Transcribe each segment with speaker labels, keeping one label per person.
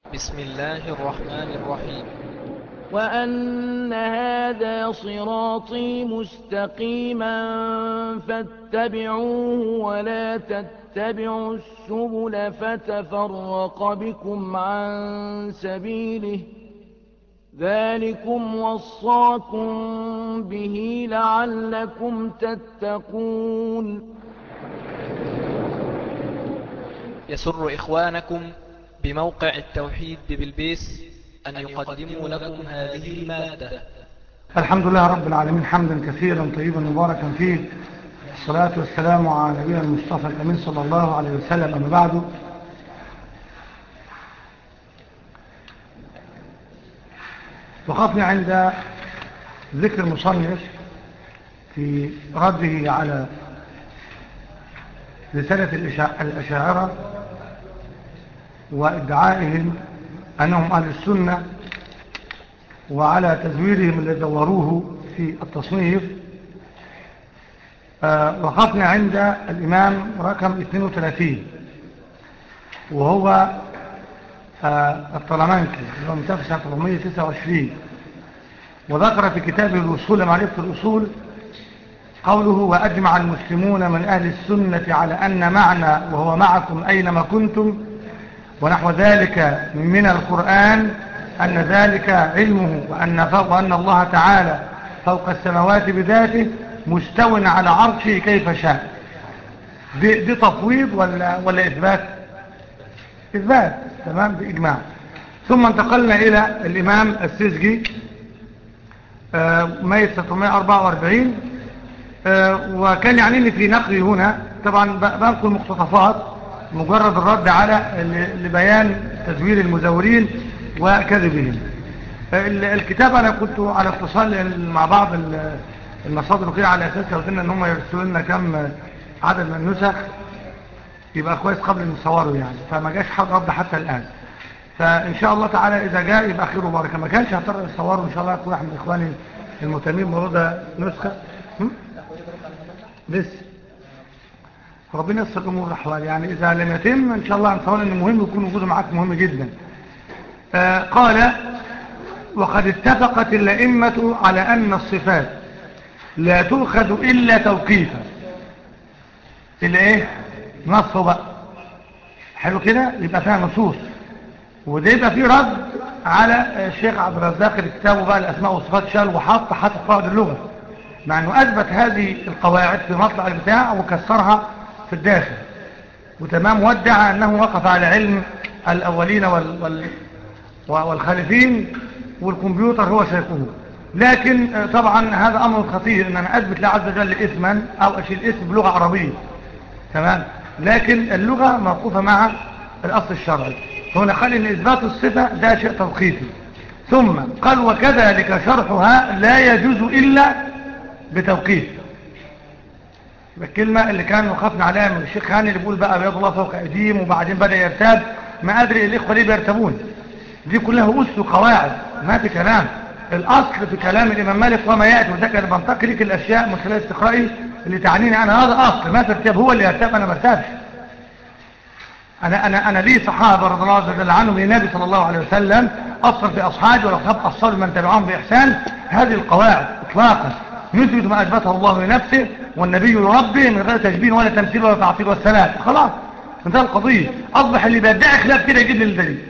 Speaker 1: بسم الله الرحمن الرحيم
Speaker 2: وأن هذا صراطي مستقيما فاتبعوه ولا تتبعوا السبل فتفرق بكم عن سبيله ذلكم وصاكم به لعلكم تتقون
Speaker 1: يسر إخوانكم بموقع التوحيد ببلبيس أن يقدموا لكم هذه المادة
Speaker 3: الحمد لله رب العالمين حمدا كثيرا طيبا مباركا فيه الصلاة والسلام على نبينا المصطفى الأمين صلى الله عليه وسلم أما بعد وقفنا عند ذكر المصنف في رده على رسالة الأشاعرة وادعائهم أنهم أهل السنة وعلى تزويرهم الذي دوروه في التصنيف آه وقفنا عند الإمام رقم 32 وهو آه الطلمانكي اللي هو متفسع 429 وذكر في كتابه الوصول لمعرفة الأصول قوله وأجمع المسلمون من أهل السنة على أن معنى وهو معكم أينما كنتم ونحو ذلك من القرآن أن ذلك علمه وأن, وأن الله تعالى فوق السماوات بذاته مستو على عرشه كيف شاء دي, دي تفويض ولا, ولا إثبات إثبات تمام بإجماع ثم انتقلنا إلى الإمام السيسجي آه ميت 644 آه وكان يعنيني في نقلي هنا طبعا بنقل مقتطفات مجرد الرد على لبيان تزوير المزورين وكذبهم الكتاب أنا كنت على اتصال مع بعض المصادر وكده على أساس لو قلنا ان هم يرسلوا لنا كم عدد من النسخ يبقى كويس قبل ان نصوره يعني فما جاش حد رد حتى الآن فإن شاء الله تعالى إذا جاء يبقى خير وبركة ما كانش هضطر نصوره إن شاء الله يكون أحد إخواني المهتمين بوضع نسخة لسه ربنا يسر الأمور الأحوال يعني إذا لم يتم إن شاء الله نصور أن مهم يكون وجوده معك مهم جدا آه قال وقد اتفقت الأئمة على أن الصفات لا تؤخذ إلا توقيفا إلا إيه نصه بقى حلو كده يبقى فيها نصوص وده يبقى فيه رد على الشيخ عبد الرزاق اللي كتابه بقى الأسماء والصفات شال وحط حتى قواعد اللغة مع أنه أثبت هذه القواعد في مطلع البتاع وكسرها في الداخل وتمام ودع أنه وقف على علم الأولين وال وال والخالفين والكمبيوتر هو شيخه لكن طبعا هذا أمر خطير أن أنا أثبت لا عز وجل اسما أو أشيل اسم بلغة عربية تمام لكن اللغة موقوفة مع الأصل الشرعي هنا قال إن إثبات الصفة ده شيء توقيفي ثم قال وكذلك شرحها لا يجوز إلا بتوقيف الكلمة اللي كان وقفنا عليها من الشيخ هاني اللي بيقول بقى بيض الله فوق أيديهم وبعدين بدأ يرتاب ما أدري الإخوة ليه بيرتبون دي كلها أس وقواعد ما في كلام الأصل في كلام الإمام مالك وما يأتي وده كان بنتقي لك الأشياء من خلال استقرائي اللي تعنيني أنا هذا أصل ما ترتاب هو اللي يرتاب أنا ما ارتابش أنا, أنا, أنا لي صحابة رضي الله عز وجل عنهم للنبي صلى الله عليه وسلم أصل في أصحابي ولقد أصل من تبعهم بإحسان هذه القواعد إطلاقا يثبت ما أثبته الله لنفسه والنبي يربي من غير تشبيه ولا تمثيل ولا تعطيل والسلام خلاص انتهى القضية أصبح اللي بيدعي خلاف كده يجيب لي الدليل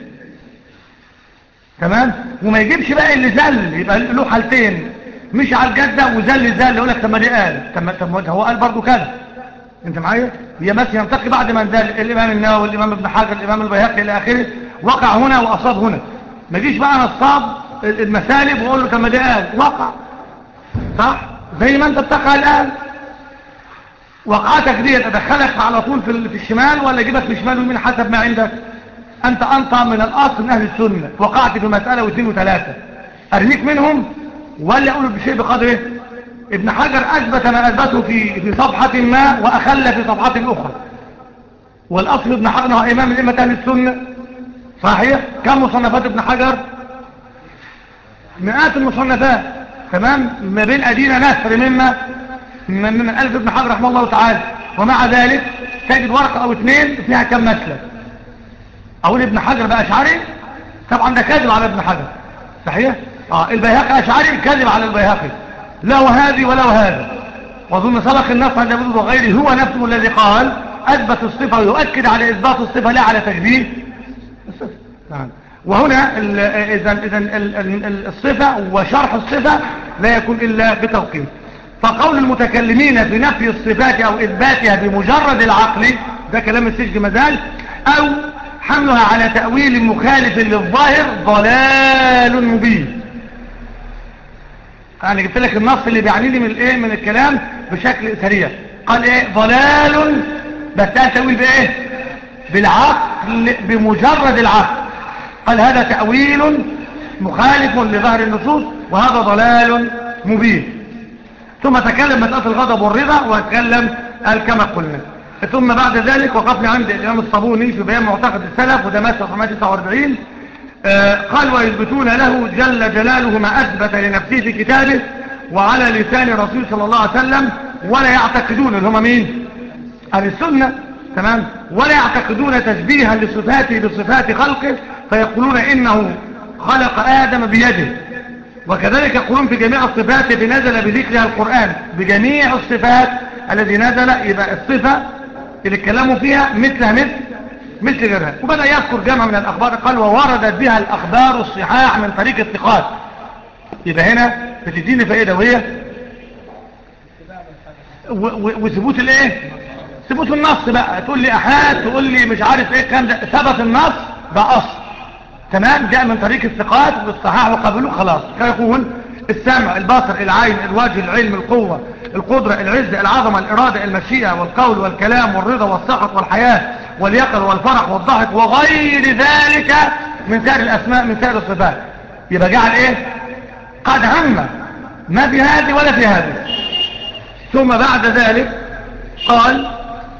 Speaker 3: تمام وما يجيبش بقى اللي زل يبقى له حالتين مش على الجدة وزل زل يقول لك طب ما دي قال طب ما هو قال برضه كذا انت معايا هي بس ينتقي بعد ما زل الامام النووي والامام ابن حجر الامام البيهقي الى اخره وقع هنا واصاب هنا ما يجيش بقى نصاب المسالب واقول له طب ما دي قال وقع صح زي ما انت بتقع الان وقعتك دي ادخلك على طول في الشمال ولا اجيبك في الشمال ويمين حسب ما عندك انت انت من الاصل من اهل السنه وقعت في مساله واثنين وثلاثه ارميك منهم ولا اقول بشيء بقدره ابن حجر اثبت ما اثبته في في صفحه ما واخل في صفحه اخرى والاصل ابن حجر هو امام الائمه اهل السنه صحيح كم مصنفات ابن حجر مئات المصنفات تمام ما بين أدينا نثر مما من, من ألف ابن حجر رحمه الله تعالى ومع ذلك تجد ورقة أو اثنين فيها كم مسلك أقول ابن حجر بقى أشعري طبعا ده كاذب على ابن حجر صحيح اه البيهقي اشعري كاذب على البيهقي لا وهذه ولا وهذا واظن سبق النص عند ابن وغيره هو نفسه الذي قال اثبت الصفه ويؤكد على اثبات الصفه لا على تشبيه الصفه نعم وهنا اذا اذا الصفه وشرح الصفه لا يكون الا بتوقيف فقول المتكلمين في نفي الصفات او اثباتها بمجرد العقل ده كلام السجن مازال او حملها على تأويل مخالف للظاهر ضلال مبين انا جبت لك النص اللي بيعني لي من الايه من الكلام بشكل سريع قال ايه ضلال بس ده تأويل بايه بالعقل بمجرد العقل قال هذا تأويل مخالف لظهر النصوص وهذا ضلال مبين ثم تكلم مسألة الغضب والرضا وتكلم قال كما قلنا ثم بعد ذلك وقفنا عند الإمام الصابوني في بيان معتقد السلف وده مات 1949 آه قال ويثبتون له جل جلاله ما أثبت لنفسه في كتابه وعلى لسان رسول صلى الله عليه وسلم ولا يعتقدون اللي هم مين أهل السنة تمام ولا يعتقدون تشبيها لصفاته بصفات خلقه فيقولون إنه خلق آدم بيده وكذلك يقولون في جميع الصفات التي نزل بذكرها القرآن بجميع الصفات الذي نزل يبقى الصفة اللي اتكلموا فيها مثلها مثل مثل غيرها وبدأ يذكر جمع من الأخبار قال ووردت بها الأخبار الصحاح من طريق الثقات يبقى هنا بتديني فائدة وهي وثبوت الايه ثبوت النص بقى تقول لي احاد تقول لي مش عارف ايه الكلام ده ثبت النص ده اصل تمام جاء من طريق الثقات والصحاح وقبلوه خلاص يقول السمع البصر العين الوجه العلم القوة القدرة العزة العظمة الإرادة المشيئة والقول والكلام والرضا والسخط والحياة واليقظ والفرح والضحك وغير ذلك من سائر الأسماء من سائر الصفات يبقى جعل إيه قد هم ما في هذه ولا في هذه ثم بعد ذلك قال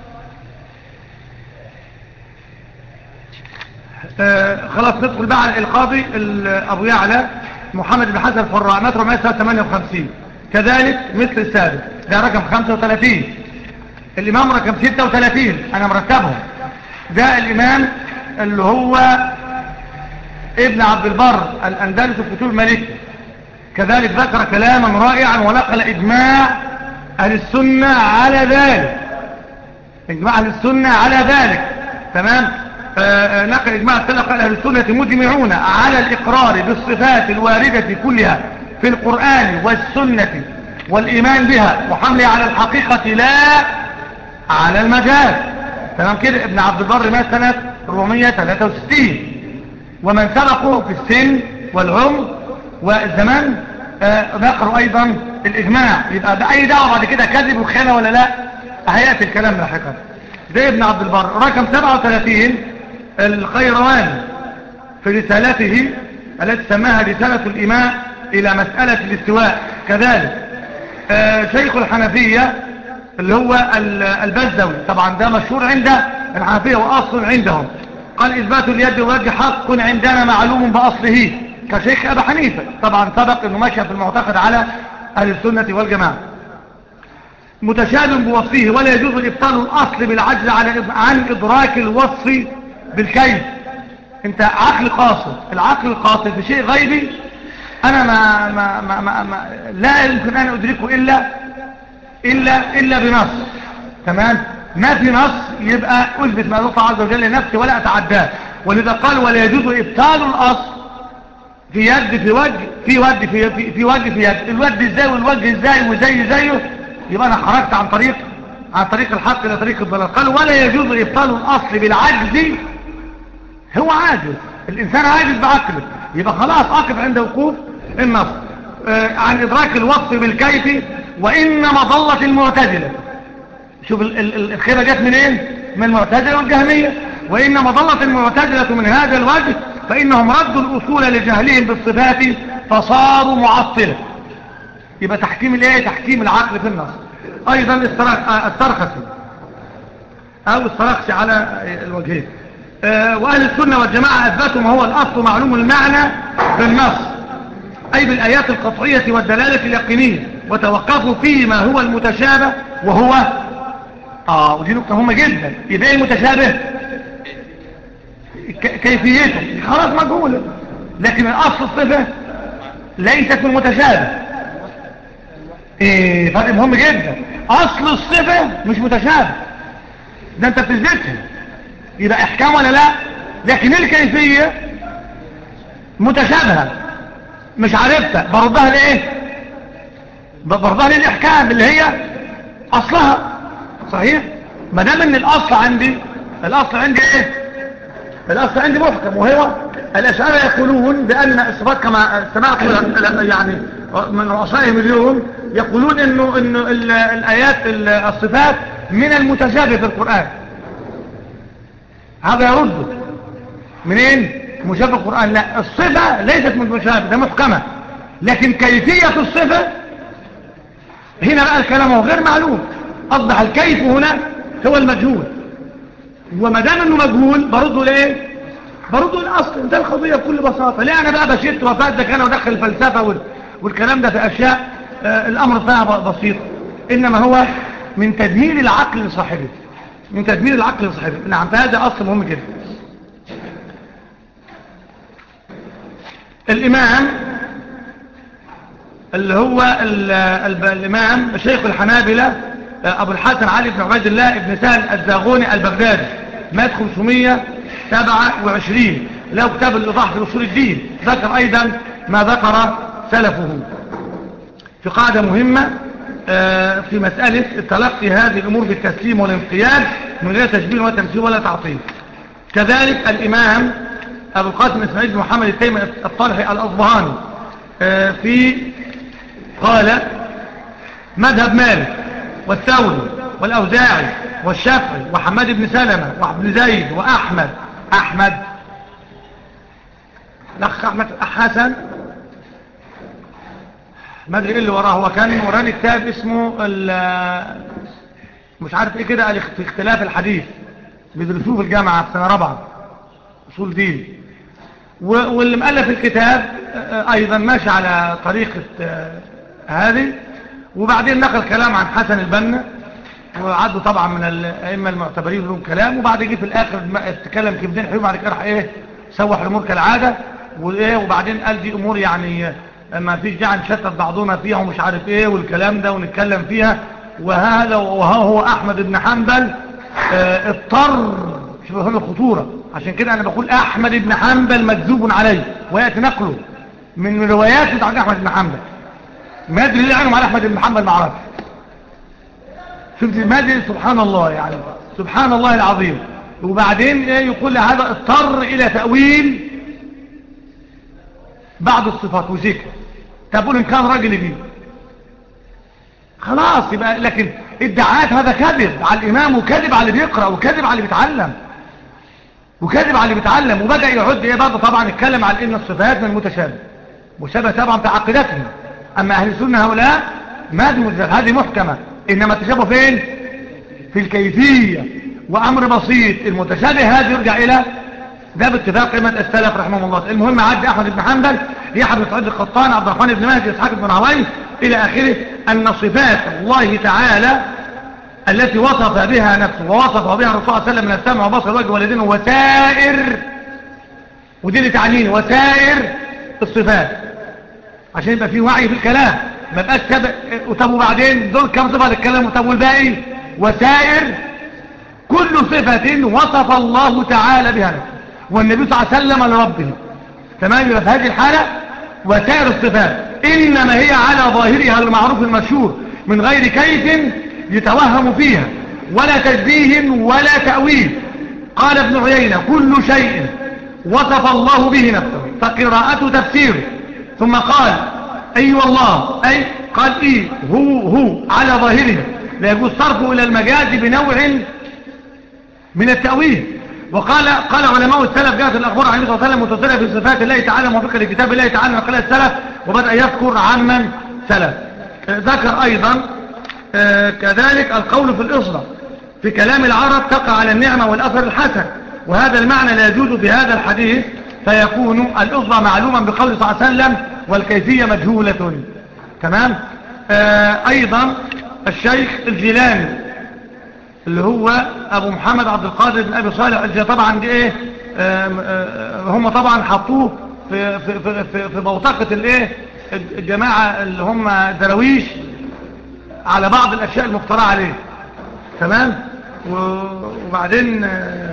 Speaker 3: آه خلاص ندخل بقى على القاضي أبو يعلى محمد بن حسن الفراء متر 158 كذلك مثل السادس ده رقم 35 الإمام رقم 36 أنا مرتبهم ده الإمام اللي هو ابن عبد البر الأندلس في كتب الملك كذلك ذكر كلاما رائعا ونقل إجماع أهل السنة على ذلك إجماع أهل السنة على ذلك تمام آه نقل إجماع السنة قال أهل السنة مجمعون على الإقرار بالصفات الواردة كلها في القرآن والسنة والإيمان بها وحملها على الحقيقة لا على المجاز تمام كده ابن عبد البر مات سنة 463 ومن سبقه في السن والعمر والزمان آه ذكروا أيضا الإجماع يبقى بأي دعوة بعد كده كذب وخيانة ولا لا هيأتي الكلام لاحقا ده ابن عبد البر رقم 37 الخيروان في رسالته التي سماها رسالة الإماء إلى مسألة الاستواء كذلك آه شيخ الحنفية اللي هو البزوي طبعا ده مشهور عند الحنفية وأصل عندهم قال إثبات اليد والوجه حق عندنا معلوم بأصله كشيخ أبا حنيفة طبعا سبق أنه ماشي في المعتقد على أهل السنة والجماعة متشابه بوصفه ولا يجوز الإبطال الأصل بالعجز عن إدراك الوصف بالكيف انت عقل قاصر العقل القاصر في شيء غيبي انا ما, ما, ما, ما, ما لا يمكن ان ادركه الا الا الا بنص تمام ما في نص يبقى اثبت ما الله عز وجل لنفسي ولا اتعداه ولذا قال ولا يجوز ابطال الاصل في يد في وجه في وجه في, في, في وجه في يد الوجه ازاي والوجه ازاي وزي زيه يبقى انا خرجت عن طريق عن طريق الحق الى طريق الضلال قال ولا يجوز ابطال الاصل بالعجز هو عاجز الإنسان عاجز بعقله يبقى خلاص أقف عند وقوف النص آه عن إدراك الوصف بالكيف وإنما ضلت المعتزلة شوف الخيبة جت منين من المعتزلة والجهمية وإنما ضلت المعتزلة من هذا الوجه فإنهم ردوا الأصول لجهلهم بالصفات فصاروا معطلة يبقى تحكيم الايه تحكيم العقل في النص أيضا السرخسي أو السرخسي على الوجهين وأهل السنة والجماعة أثبتوا ما هو الأصل معلوم المعنى بالنص أي بالآيات القطعية والدلالة اليقينية وتوقفوا فيما هو المتشابه وهو آه ودي نقطة مهمة جدا يبقى المتشابه كيفيته خلاص مجهولة لكن الأصل الصفة ليست من متشابه إيه فرق مهم جدا أصل الصفة مش متشابه ده أنت بتثبتها يبقى إحكام ولا لا لكن الكيفية متشابهة مش عرفتها بردها لإيه بردها للإحكام اللي هي أصلها صحيح ما دام ان الاصل عندي الاصل عندي ايه الاصل عندي محكم وهو الاشاعره يقولون بان الصفات كما سمعت يعني من رؤسائهم اليوم يقولون انه انه الايات الصفات من المتشابه في القران هذا يرد منين مشابه القران لا الصفه ليست من المتشابه ده محكمه لكن كيفيه الصفه هنا بقى الكلام هو غير معلوم اصبح الكيف هنا هو المجهول وما دام انه مجهول برده لايه برده الاصل ده القضيه بكل بساطه ليه انا بقى بشيت وفات ده كان ودخل الفلسفه والكلام ده في اشياء آه الامر فيها بسيط انما هو من تدمير العقل لصاحبه من تدمير العقل لصاحبه نعم فهذا اصل مهم جدا الامام اللي هو الامام شيخ الحنابلة ابو الحسن علي بن عبيد الله بن سهل الزاغوني البغدادي مات 527 له كتاب الايضاح في اصول الدين ذكر ايضا ما ذكر سلفه في قاعدة مهمة في مسألة تلقي هذه الامور بالتسليم والانقياد من غير تشبيه ولا تمثيل ولا تعطيل كذلك الامام ابو القاسم اسماعيل بن محمد التيمي الطالحي الاصبهاني في قال مذهب مالك والثوري والأوزاعي والشافعي وحماد بن سلمة وابن زيد وأحمد أحمد الأخ أحمد حسن ما ادري ايه اللي وراه هو كان وراني كتاب اسمه مش عارف ايه كده في اختلاف الحديث بيدرسوه في الجامعة في سنة رابعة اصول دين واللي مؤلف الكتاب ايضا ماشي على طريقة هذه وبعدين نقل كلام عن حسن البنا وعدوا طبعا من الائمه المعتبرين لهم كلام وبعد جه في الاخر اتكلم كلمتين حلوين بعد كده راح ايه سوح الامور كالعاده وايه وبعدين قال دي امور يعني ما فيش داعي نشتت بعضنا فيها ومش عارف ايه والكلام ده ونتكلم فيها وهذا وها هو احمد بن حنبل اه اضطر شوف هنا الخطوره عشان كده انا بقول احمد بن حنبل مكذوب عليه وياتي نقله من روايات بتاعت احمد بن حنبل ما ادري ليه عنهم على احمد بن محمد ما اعرفش شفت ما ادري سبحان الله يعني سبحان الله العظيم وبعدين ايه يقول هذا اضطر الى تاويل بعض الصفات وذكر تقول ان كان راجل بيه خلاص يبقى لكن ادعاءات هذا كذب على الامام وكذب على اللي بيقرا وكذب على اللي بيتعلم وكذب على اللي بيتعلم وبدا يعد ايه برضه طبعا يتكلم على ان الصفات من المتشابه مشابه طبعا في عقيدتهم أما أهل السنة هؤلاء ما دي متشابه هذه محكمة إنما التشابه فين في الكيفية وأمر بسيط المتشابه هذا يرجع إلى ده باتفاق قيمة السلف رحمه الله المهم عد أحمد بن حنبل يحيى بن سعيد القطان عبد الرحمن بن مهدي إسحاق بن راهويه إلى آخره أن صفات الله تعالى التي وصف بها نفسه ووصف بها الرسول صلى الله عليه وسلم من السمع وبصر والوجه واليدين وسائر ودي اللي تعنيه وسائر الصفات عشان يبقى في وعي في الكلام ما بقاش سبق طب وبعدين دول كم صفه للكلام طب والباقي وسائر كل صفة وصف الله تعالى بها نفسه والنبي صلى الله عليه وسلم لربه تمام يبقى في هذه الحالة وسائر الصفات إنما هي على ظاهرها المعروف المشهور من غير كيف يتوهم فيها ولا تشبيه ولا تأويل قال ابن عيينة كل شيء وصف الله به نفسه فقراءته تفسيره ثم قال أي والله أي قال إيه هو هو على ظاهره لا يجوز صرفه إلى المجاز بنوع من التأويل وقال قال علماء السلف جاءت الأخبار عن النبي صلى الله عليه وسلم متصلة في صفات الله تعالى موافقة لكتاب الله تعالى نقل السلف وبدأ يذكر عمن سلف ذكر أيضا كذلك القول في الإصرة في كلام العرب تقع على النعمة والأثر الحسن وهذا المعنى لا يجوز في هذا الحديث فيكون الأصبع معلوما بقول صلى الله عليه وسلم والكيفية مجهولة تمام آه أيضا الشيخ الجيلاني اللي هو أبو محمد عبد القادر بن أبي صالح الجيلاني طبعا دي إيه آه آه هم طبعا حطوه في في في في, في بوتقه الايه الجماعه اللي هم درويش على بعض الاشياء المفترى عليه تمام وبعدين آه،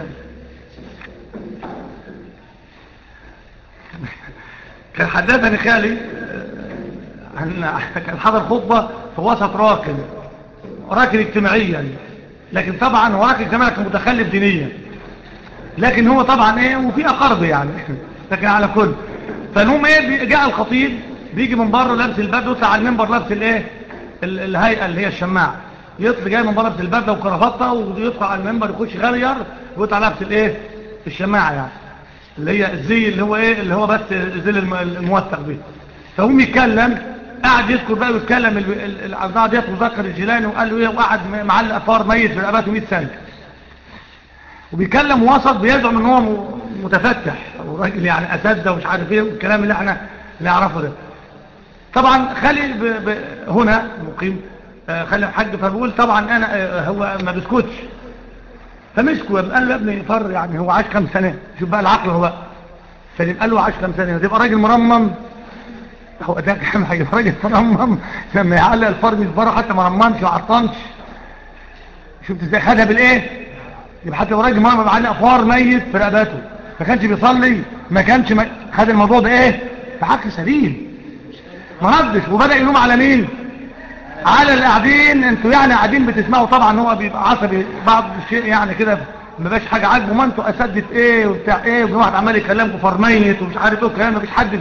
Speaker 3: كان حدثني خالي آه، عن كان حضر خطبة في وسط راكن راكن اجتماعيا لكن طبعا هو راكن اجتماعي كان متخلف دينيا لكن هو طبعا ايه وفي اقرب يعني لكن على كل فالمهم ايه جاء الخطيب بيجي من بره لابس البدله ويطلع على المنبر لابس الايه الهيئه اللي هي الشماعه يطلع جاي من بره لابس البدله وكرافته ويطلع على المنبر يخش غير ويطلع لابس الايه الشماعه يعني اللي هي الزي اللي هو ايه اللي هو بس الزي الموثق بيه فهم يتكلم قاعد يذكر بقى ويتكلم الأربعة ديت وذكر الجيلاني وقال له ايه وقعد معلق فار ميت في رقبته 100 سنه وبيتكلم وسط بيزعم ان هو متفتح وراجل يعني اساتذه ومش عارف ايه والكلام اللي احنا نعرفه ده طبعا خالي ب... ب... هنا مقيم آه، خالي الحاج فبقول طبعا انا آه، هو ما بيسكتش فمسكوا قال له يا ابني فر يعني هو عاش كام سنه شوف بقى العقل هو سليم قال له عاش كام سنه تبقى راجل مرمم هو ده كان هيبقى راجل مرمم لما يعلق الفرد يتبرع حتى ما رممش وعطنش شفت ازاي خدها بالايه يبقى حتى راجل مرمم معلق فار ميت في رقبته ما كانش بيصلي ما كانش ما... خد الموضوع بايه بعقل سليم ما ردش وبدا يلوم على مين على القاعدين انتوا يعني قاعدين بتسمعوا طبعا هو بيبقى عصبي بعض الشيء يعني كده ما بقاش حاجه عاجبه ما انتوا اسدت ايه وبتاع ايه وواحد عمال يكلمكم فرميت ومش عارف ايه وكلام ما فيش حد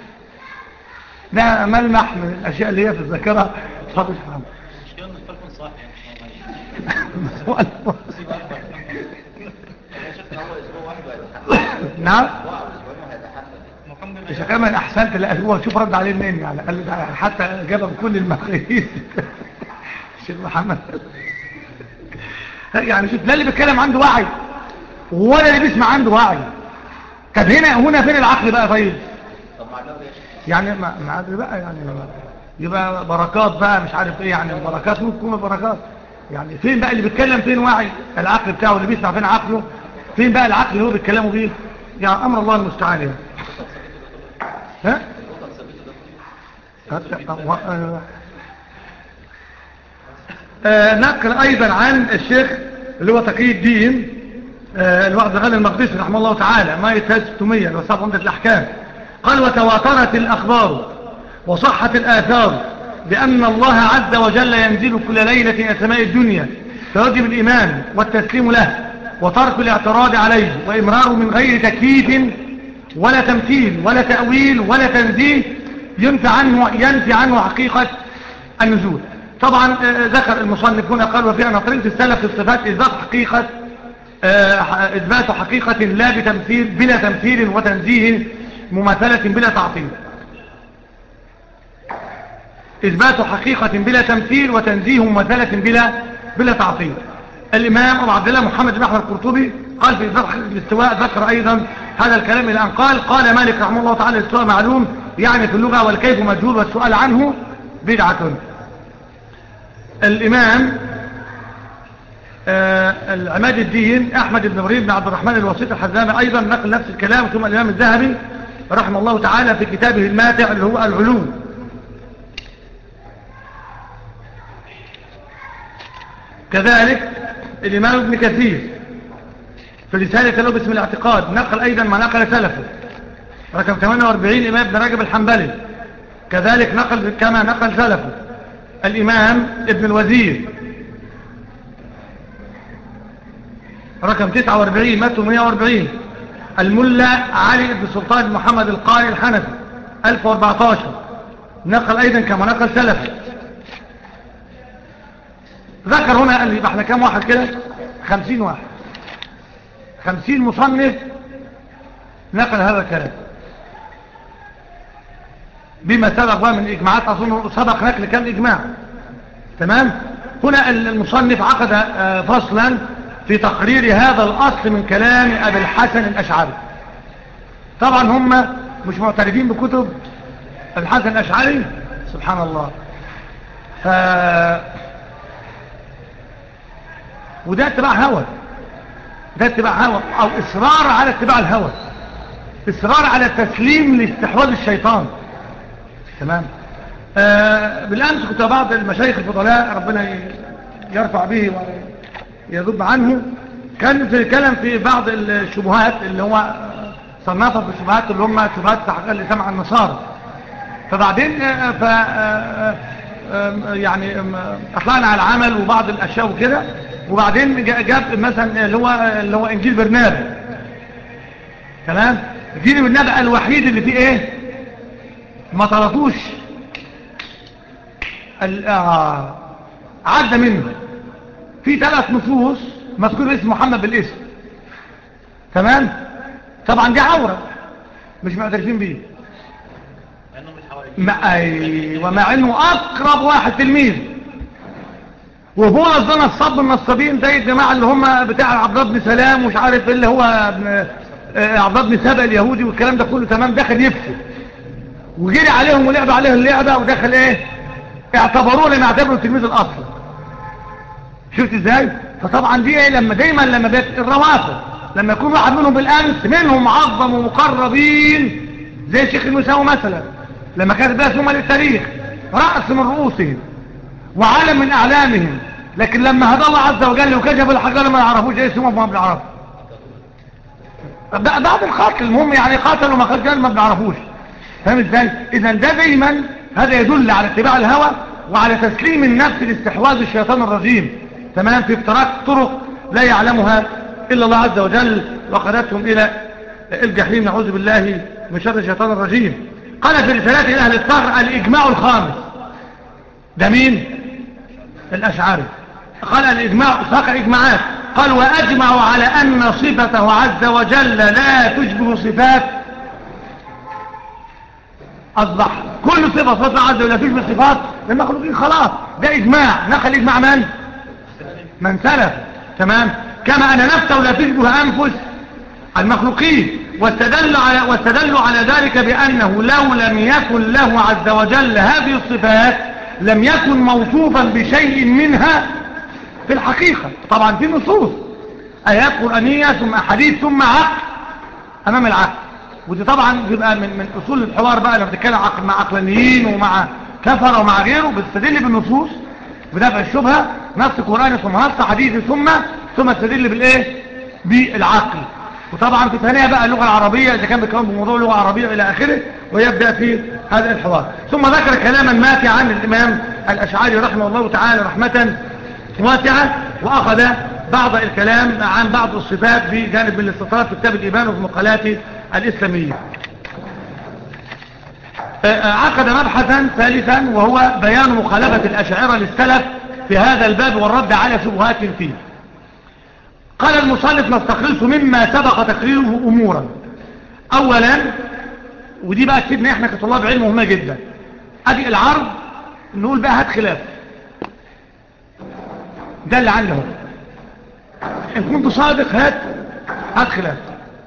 Speaker 3: ده ملمح من الاشياء اللي هي في الذاكره اتفضل يا محمد
Speaker 4: المشكله ان التليفون صاحي
Speaker 3: نعم مش كمان احسنت لا هو شوف رد عليه منين يعني قال له ده حتى جابها بكل المقاييس الشيخ محمد يعني شوف لا اللي بيتكلم عنده وعي ولا اللي بيسمع عنده وعي طب هنا هنا فين العقل بقى طيب يعني ما ما ادري بقى يعني يبقى بركات بقى مش عارف ايه يعني البركات ممكن تكون بركات يعني فين بقى اللي بيتكلم فين وعي العقل بتاعه اللي بيسمع فين عقله فين بقى العقل اللي هو بيتكلموا بيه يعني امر الله المستعان يعني ها آه نقل ايضا عن الشيخ اللي هو تقي الدين آه الوعد الغالي المقدسي رحمه الله تعالى ما يتهز 600 وصاب عمدة الاحكام قال وتواترت الاخبار وصحت الاثار بان الله عز وجل ينزل كل ليلة الى سماء الدنيا فيجب الايمان والتسليم له وترك الاعتراض عليه وامراره من غير تكييف ولا تمثيل ولا تأويل ولا تنزيه ينفي عنه, ينفي عنه حقيقة النزول طبعا ذكر المصنف هنا قال وفي أن طريقة السلف في الصفات إثبات حقيقة إثبات حقيقة لا بتمثيل بلا تمثيل وتنزيه مماثلة بلا تعطيل إثبات حقيقة بلا تمثيل وتنزيه مماثلة بلا بلا تعطيل الإمام أبو عبد الله محمد بن أحمد القرطبي قال في ذكر الاستواء ذكر أيضا هذا الكلام إلى أن قال قال مالك رحمه الله تعالى الاستواء معلوم يعني في اللغة والكيف مجهول والسؤال عنه بدعة الإمام آه العماد الدين أحمد بن مريم بن عبد الرحمن الوسيط الحزامي أيضا نقل نفس الكلام ثم الإمام الذهبي رحمه الله تعالى في كتابه الماتع اللي هو العلوم كذلك الإمام ابن كثير في رسالة له باسم الاعتقاد نقل أيضا ما نقل سلفه رقم 48 إمام ابن رجب الحنبلي كذلك نقل كما نقل سلفه الإمام ابن الوزير رقم 49 مات 140 الملا علي بن سلطان محمد القاري الحنفي 1014 نقل أيضا كما نقل سلفه ذكر هنا قال لي يبقى احنا كام واحد كده 50 واحد خمسين مصنف نقل هذا الكلام بما سبق بقى من إجماعات أظن سبق نقل كم إجماع تمام هنا المصنف عقد فصلا في تقرير هذا الأصل من كلام أبي الحسن الأشعري طبعا هم مش معترفين بكتب الحسن الأشعري سبحان الله ف... وده اتباع هوى ده اتباع هوى او اصرار على اتباع الهوى اصرار على التسليم لاستحواذ الشيطان تمام آه بالامس كنت بعض المشايخ الفضلاء ربنا يرفع به ويذب عنه كان في الكلام في بعض الشبهات اللي هو صنفها في الشبهات اللي هم شبهات تحقيق اللسان عن النصارى فبعدين آه، ف آه، آه، يعني اطلعنا على العمل وبعض الاشياء وكده وبعدين جاب مثلا اللي هو اللي هو انجيل برنابا تمام انجيل برنابا الوحيد اللي فيه ايه ما طردوش عدى منه في ثلاث نصوص مذكور اسم محمد بالاسم تمام طبعا دي عورة مش معترفين بيه ما ايوه مع انه اقرب واحد تلميذ وهو نصدنا الصب النصابين زي الجماعة اللي هم بتاع عبد بن سلام ومش عارف اللي هو آه، عبد بن سبأ اليهودي والكلام ده كله تمام دخل يفسد وجري عليهم ولعب عليهم اللعبة ودخل ايه اعتبروه لما اعتبروا التلميذ الاصل شفت ازاي فطبعا دي ايه لما دايما لما بيت الروافض لما يكون واحد منهم بالامس منهم معظم ومقربين زي الشيخ المساوي مثلا لما كانت بقى ثم للتاريخ رأس من رؤوسهم وعالم من اعلامهم لكن لما هدى الله عز وجل وكشف الحجر ما يعرفوش ايه اسمه ما بيعرفوا بعد القتل المهم يعني قاتلوا ما قتل ما بيعرفوش فاهم ازاي اذا ده دايما هذا يدل على اتباع الهوى وعلى تسليم النفس لاستحواذ الشيطان الرجيم تمام في افتراق طرق لا يعلمها إلا الله عز وجل وقادتهم إلى الجحيم نعوذ بالله من شر الشيطان الرجيم قال في رسالات أهل الطهر الإجماع الخامس ده مين الأشعري قال الإجماع ساق إجماعات قال وأجمعوا على أن صفته عز وجل لا تشبه صفات أصبح كل صفة صفة عز وجل تشبه صفات المخلوقين خلاص ده إجماع نقل إجماع من من سلف تمام كما أن نفسه لا تشبه أنفس المخلوقين واستدلوا على, واستدلوا على ذلك بأنه لو لم يكن له عز وجل هذه الصفات لم يكن موصوفا بشيء منها في الحقيقة طبعا في نصوص آيات قرآنية ثم أحاديث ثم عقل أمام العقل ودي طبعا بيبقى من, من أصول الحوار بقى لما بتتكلم عقل مع عقلانيين ومع كفر ومع غيره بتستدل بالنصوص بدفع الشبهة نص قرآني ثم نص حديثي ثم ثم تستدل بالايه بالعقل وطبعا في ثانية بقى اللغة العربية إذا كان بيتكلم بموضوع اللغة العربية إلى آخره ويبدأ في هذا الحوار ثم ذكر كلاما ماتعا عن الإمام الأشعري رحمه الله تعالى رحمة واسعة وأخذ بعض الكلام عن بعض الصفات في جانب من الاستطراد في كتاب الإيمان وفي مقالات الإسلامية آه، آه، عقد مبحثا ثالثا وهو بيان مخالفة الأشاعرة للسلف في هذا الباب والرد على شبهات فيه قال المصنف نستخلص مما سبق تقريره أمورا أولا ودي بقى تفيدنا احنا كطلاب علم مهمة جدا ادي العرض نقول بقى هات خلاف ده اللي عنده ان كنت صادق هات هات خلاف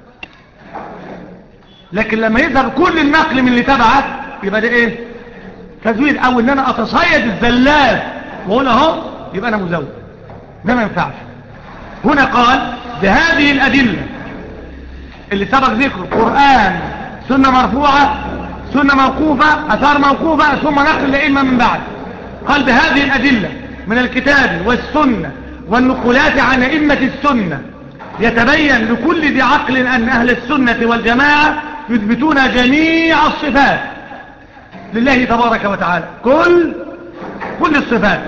Speaker 3: لكن لما يظهر كل النقل من اللي تبعك يبقى ده ايه تزويد او ان انا اتصيد الزلات واقول اهو يبقى انا مزود ده ما ينفعش هنا قال بهذه الأدلة اللي سبق ذكره قرآن سنة مرفوعة سنة موقوفة أثار موقوفة ثم نقل لإلمة من بعد قال بهذه الأدلة من الكتاب والسنة والنقولات عن أئمة السنة يتبين لكل ذي عقل أن أهل السنة والجماعة يثبتون جميع الصفات لله تبارك وتعالى كل كل الصفات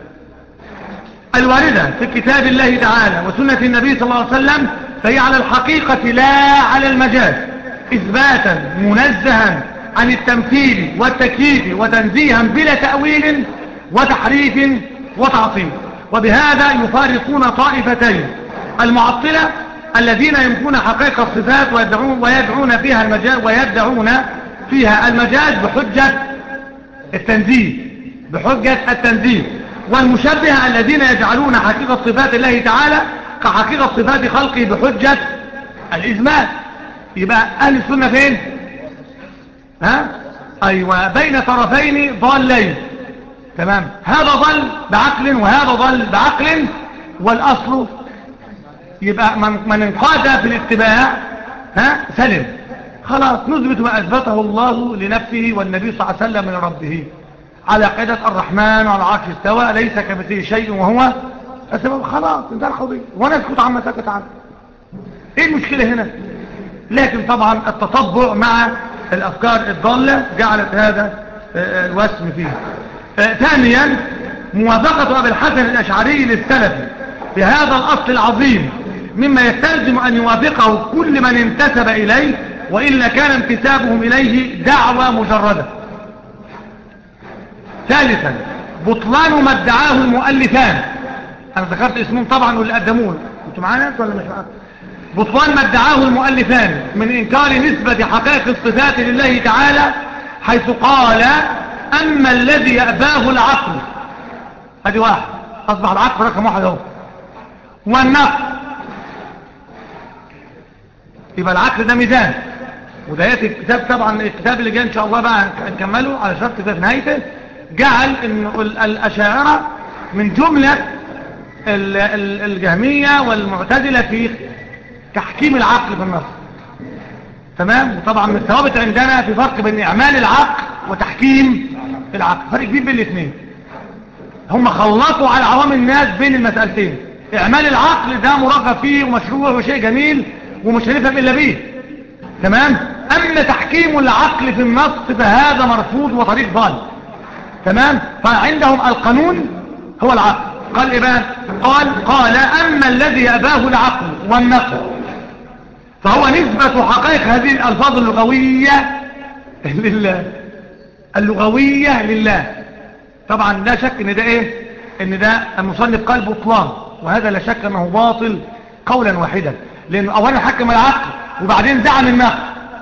Speaker 3: الواردة في كتاب الله تعالى وسنة النبي صلى الله عليه وسلم فهي على الحقيقة لا على المجاز إثباتا منزها عن التمثيل والتكييف وتنزيها بلا تأويل وتحريف وتعطيل وبهذا يفارقون طائفتين المعطلة الذين يمكون حقيقة الصفات ويدعون, ويدعون فيها المجاز ويدعون فيها المجاز بحجة التنزيه بحجة التنزيه والمشبهة الذين يجعلون حقيقة صفات الله تعالى كحقيقة صفات خلقه بحجة الإثبات يبقى أهل السنة فين ها أيوة بين طرفين ضالين تمام هذا ضل بعقل وهذا ضل بعقل والأصل يبقى من, من انقاد في الاتباع ها سلم خلاص نثبت ما أثبته الله لنفسه والنبي صلى الله عليه وسلم من ربه على قيدة الرحمن وعلى العرش استوى ليس كمثله شيء وهو السبب خلاص انتهى القضية ونسكت عما سكت عنه ايه المشكلة هنا لكن طبعا التطبع مع الأفكار الضالة جعلت هذا آه، الوسم فيه آه، ثانيا موافقة أبي الحسن الأشعري للسلفي في هذا الأصل العظيم مما يستلزم أن يوافقه كل من انتسب إليه وإلا كان انتسابهم إليه دعوة مجردة ثالثا بطلان ما ادعاه المؤلفان أنا ذكرت اسمهم طبعا واللي قدموه انتوا معانا ولا مش معانا بطلان ما ادعاه المؤلفان من إنكار نسبة حقائق الصفات لله تعالى حيث قال أما الذي يأباه العقل هذه واحد أصبح العقل رقم واحد اهو والنقل يبقى العقل ده ميزان وده ياتي الكتاب طبعا الكتاب اللي جاي ان شاء الله بقى نكمله على شرط كده في نهايته جعل ان الاشاعره من جمله ال- ال- الجهميه والمعتزله في تحكيم العقل في النص تمام وطبعا من الثوابت عندنا في فرق بين اعمال العقل وتحكيم العقل فرق كبير بين الاثنين هم خلطوا على عوام الناس بين المسألتين اعمال العقل ده مرغب فيه ومشروع وشيء جميل ومش هنفهم الا بيه تمام اما تحكيم العقل في النص فهذا مرفوض وطريق ضال تمام فعندهم القانون هو العقل قال ايه بقى قال قال اما الذي يأباه العقل والنقل فهو نسبة حقائق هذه الالفاظ اللغوية لله اللغوية لله طبعا لا شك ان ده ايه ان ده المصنف قال بطلان وهذا لا شك انه باطل قولا واحدا لانه اولا حكم العقل وبعدين زعم النقل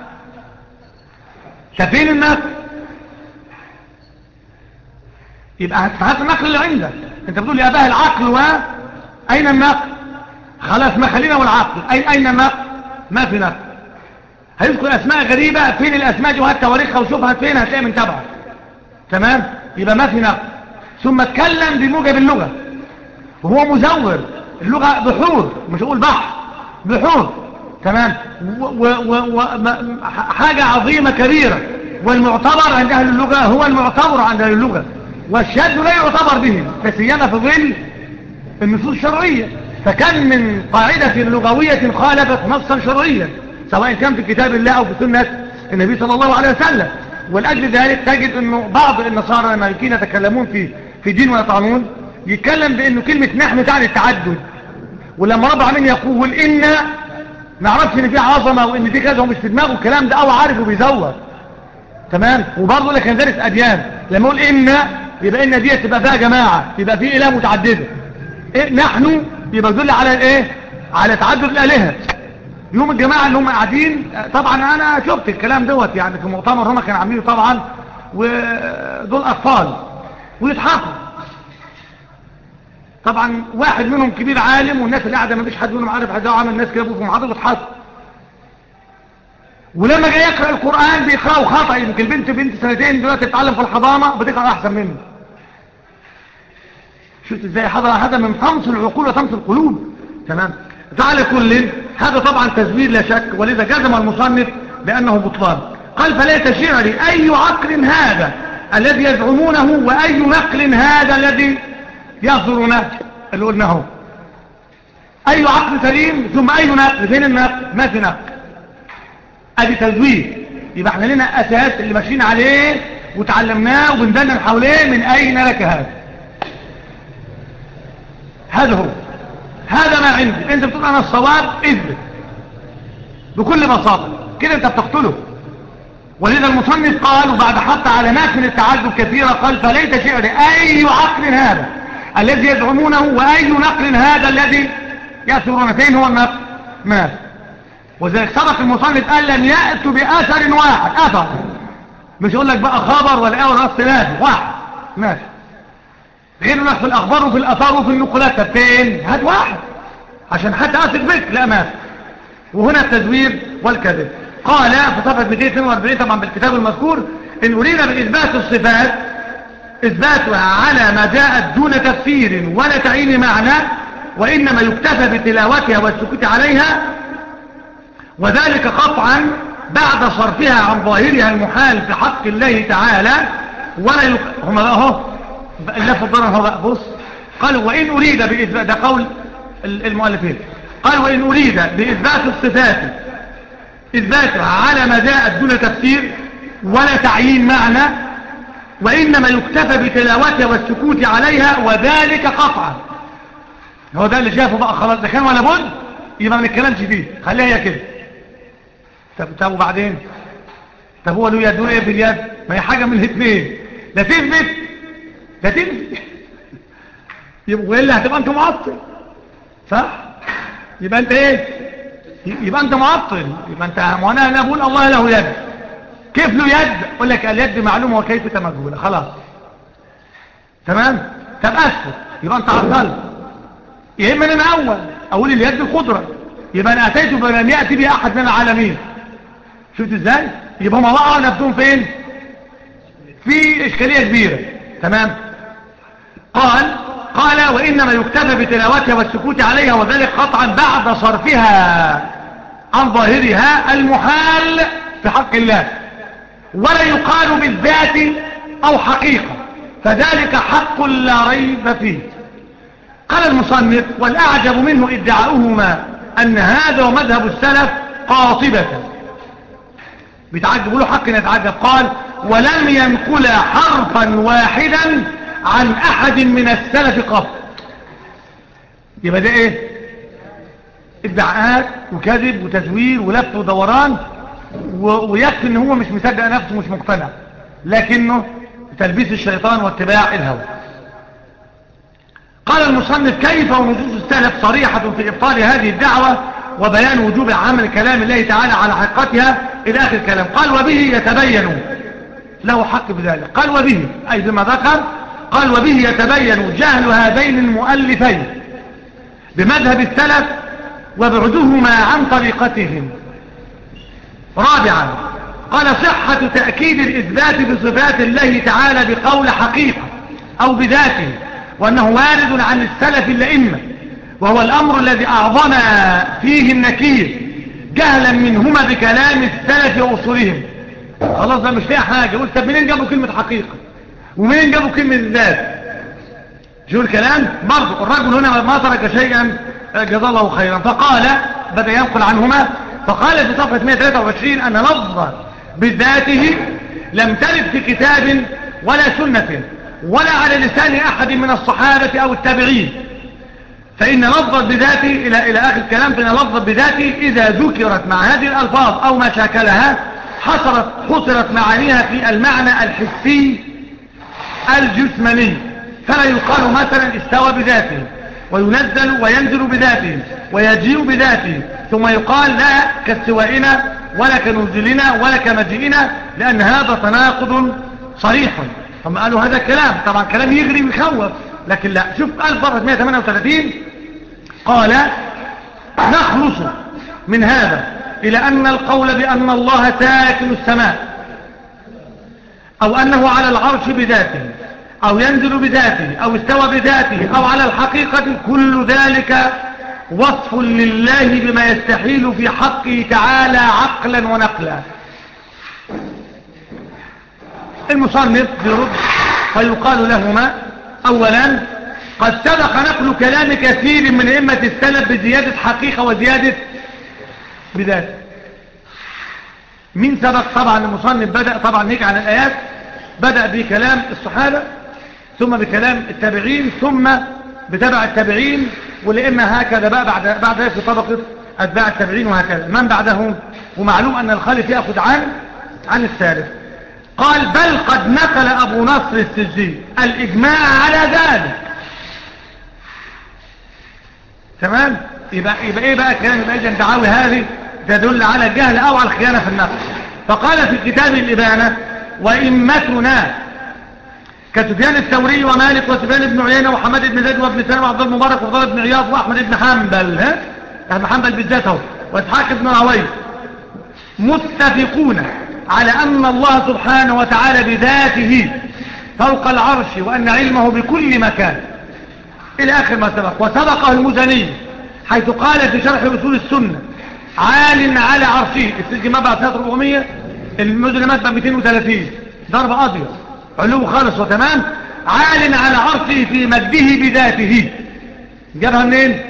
Speaker 3: فين النقل يبقى هات النقل اللي عندك انت بتقول يا اباه العقل واين النقل خلاص ما خلينا والعقل اين اين النقل ما في نقل هيذكر اسماء غريبه فين الاسماء دي وهات تواريخها وشوفها فين هتلاقي من تبعها تمام يبقى ما في نقل ثم اتكلم بموجب اللغة وهو مزور اللغة بحور مش اقول بحر بحور تمام و و و و ما- حاجة عظيمة كبيرة والمعتبر عند أهل اللغة هو المعتبر عند أهل اللغة والشاذ لا يعتبر به فسيما في ظل النصوص الشرعية فكان من قاعدة لغوية خالفت نصا شرعيا سواء كان في كتاب الله أو في سنة النبي صلى الله عليه وسلم ولأجل ذلك تجد أنه بعض النصارى لما يكون يتكلمون في في دين ويطعنون يتكلم بأنه كلمة نحن تعني التعدد ولما رب العالمين يقول إن ما عرفش ان في عظمة وان في كذا ومش في دماغه الكلام ده او عارف وبيزور تمام وبرضه اللي كان دارس اديان لما يقول ان يبقى ان دي تبقى فيها جماعة يبقى في اله متعددة إيه نحن يبقى يدل على الايه على تعدد الالهة يوم الجماعة اللي هم قاعدين طبعا انا شفت الكلام دوت يعني في مؤتمر هم كانوا عاملينه طبعا ودول اطفال ويضحكوا طبعا واحد منهم كبير عالم والناس اللي قاعده ما فيش حد منهم عارف حد عامل الناس كده في محاضره بتضحك ولما جاي يقرا القران بيقراه خطا يمكن البنت بنت سنتين دلوقتي بتتعلم في الحضانه بتقرا احسن منه شفت ازاي حضر هذا من طمس العقول وطمس القلوب تمام فعلى كل هذا طبعا تزوير لا شك ولذا جزم المصنف بانه بطلان قال فليس شعري اي عقل هذا الذي يزعمونه واي نقل هذا الذي يصدرنا اللي قلناه اي عقل سليم ثم اي نقل فين النقل ما في نقل ادي تزوير يبقى احنا لنا اساس اللي ماشيين عليه وتعلمناه وبندلل حواليه من اين لك هذا هذا هو هذا ما عندي انت بتقول انا الصواب اثبت بكل بساطه كده انت بتقتله ولذا المصنف قال وبعد حط علامات من التعجب كثيرة قال فليت شعر أي عقل هذا الذي يزعمونه وأي نقل هذا الذي يأثرون فين هو النقل ما وذلك سبق المصنف قال لن يأتوا بأثر واحد أثر مش يقول لك بقى خبر ولا ايه ولا نص نافي واحد ماشي غير نص في الأخبار وفي الأثار وفي النقلات طب فين هات واحد عشان حتى أثق بك لا ماشي وهنا التزوير والكذب قال في صفحة 242 طبعا بالكتاب المذكور إن أريد بإثبات الصفات إثباتها على ما جاءت دون تفسير ولا تعيين معنى وإنما يكتفى بتلاوتها والسكوت عليها وذلك قطعا بعد صرفها عن ظاهرها المحال في حق الله تعالى ولا يق... هم بقى اهو اللف الضرر هو بقى بص قالوا وإن أريد بإثبات ده قول المؤلفين قال وإن أريد بإثبات الصفات إثباتها على ما جاءت دون تفسير ولا تعيين معنى وإنما يكتفى بتلاوتها والسكوت عليها وذلك قطعا هو ده اللي شافه بقى خلاص ده كان ولا بد يبقى ما نتكلمش فيه خليها هي كده طب طب وبعدين طب هو له يد ايه باليد ما هي حاجه من الاثنين لا تثبت لا تثبت يبقى والا هتبقى انت معطل صح يبقى انت ايه يبقى انت معطل يبقى انت ما انا انا بقول الله له يد كيف له يد اقول لك اليد معلومه وكيف مجهوله خلاص تمام طب اسكت يبقى انت عطلت يا اما انا اول اقول اليد القدره يبقى انا اتيت بلم ياتي به احد من العالمين شفت ازاي يبقى هم وقعوا نفسهم فين في اشكاليه كبيره تمام قال قال وانما يكتفى بتلاوتها والسكوت عليها وذلك قطعا بعد صرفها عن ظاهرها المحال في حق الله ولا يقال بالذات او حقيقه فذلك حق لا ريب فيه قال المصنف والأعجب منه ادعاؤهما أن هذا ومذهب السلف قاطبة بيتعجب له حق يتعجب قال ولم ينقل حرفا واحدا عن أحد من السلف قط يبقى ده ايه ادعاءات وكذب وتزوير ولف ودوران ويكفي ان هو مش مصدق نفسه مش مقتنع لكنه تلبيس الشيطان واتباع الهوى قال المصنف كيف ونصوص السلف صريحة في إبطال هذه الدعوة وبيان وجوب عمل كلام الله تعالى على حقيقتها إلى آخر الكلام قال وبه يتبين له حق بذلك قال وبه أي بما ذكر قال وبه يتبين جهل هذين المؤلفين بمذهب السلف وبعدهما عن طريقتهم رابعا قال صحة تأكيد الإثبات بصفات الله تعالى بقول حقيقة أو بذاته وأنه وارد عن السلف الأئمة وهو الأمر الذي أعظم فيه النكير جهلا منهما بكلام السلف وأصولهم خلاص ده مش فيها حاجة قلت طب منين جابوا كلمة حقيقة ومنين جابوا كلمة ذات شو الكلام برضو الرجل هنا ما ترك شيئا جزا الله خيرا فقال بدأ ينقل عنهما فقال في صفحة 123 أن لفظ بذاته لم ترد في كتاب ولا سنة ولا على لسان أحد من الصحابة أو التابعين فإن لفظ بذاته إلى, إلى آخر الكلام فإن لفظ بذاته إذا ذكرت مع هذه الألفاظ أو ما شاكلها حصرت حصرت معانيها في المعنى الحسي الجسماني فلا يقال مثلا استوى بذاته وينزل وينزل بذاته ويجيء بذاته ثم يقال لا كاستوائنا ولا كنزلنا ولا كمجيئنا لأن هذا تناقض صريح هم قالوا هذا الكلام طبعا كلام يغري ويخوف لكن لا شوف قال صفحة 138 قال نخلص من هذا إلى أن القول بأن الله ساكن السماء أو أنه على العرش بذاته أو ينزل بذاته أو استوى بذاته أو على الحقيقة كل ذلك وصف لله بما يستحيل في حقه تعالى عقلا ونقلا المصنف يرد فيقال لهما أولا قد سبق نقل كلام كثير من أئمة السلف بزيادة حقيقة وزيادة بذات مين سبق طبعا المصنف بدأ طبعا هيك عن الآيات بدأ بكلام الصحابة ثم بكلام التابعين ثم بتبع التابعين والأئمة هكذا بقى بعد بعد ذلك في طبقة أتباع التابعين وهكذا من بعدهم ومعلوم أن الخالف يأخذ عن عن الثالث قال بل قد نقل أبو نصر السجي الإجماع على ذلك تمام يبقى, يبقى ايه بقى كلام يبقى اذا دعاوي هذه تدل على الجهل او على الخيانة في النقل فقال في كتاب الإبانة وإمتنا كسفيان الثوري ومالك وسفيان بن عيينة وحمد بن زيد وابن سلام وعبد المبارك وفضل بن عياض وأحمد بن حنبل ها أحمد حنبل بالذات اهو وإسحاق بن راوي متفقون على أن الله سبحانه وتعالى بذاته فوق العرش وأن علمه بكل مكان إلى آخر ما سبق وسبقه المزني حيث قال في شرح أصول السنة عال على عرشه السجن مبعث سنة 400 المجرمات بقى 230 ضرب قاضية علو خالص وتمام عال على عرشه في مجده بذاته جابها منين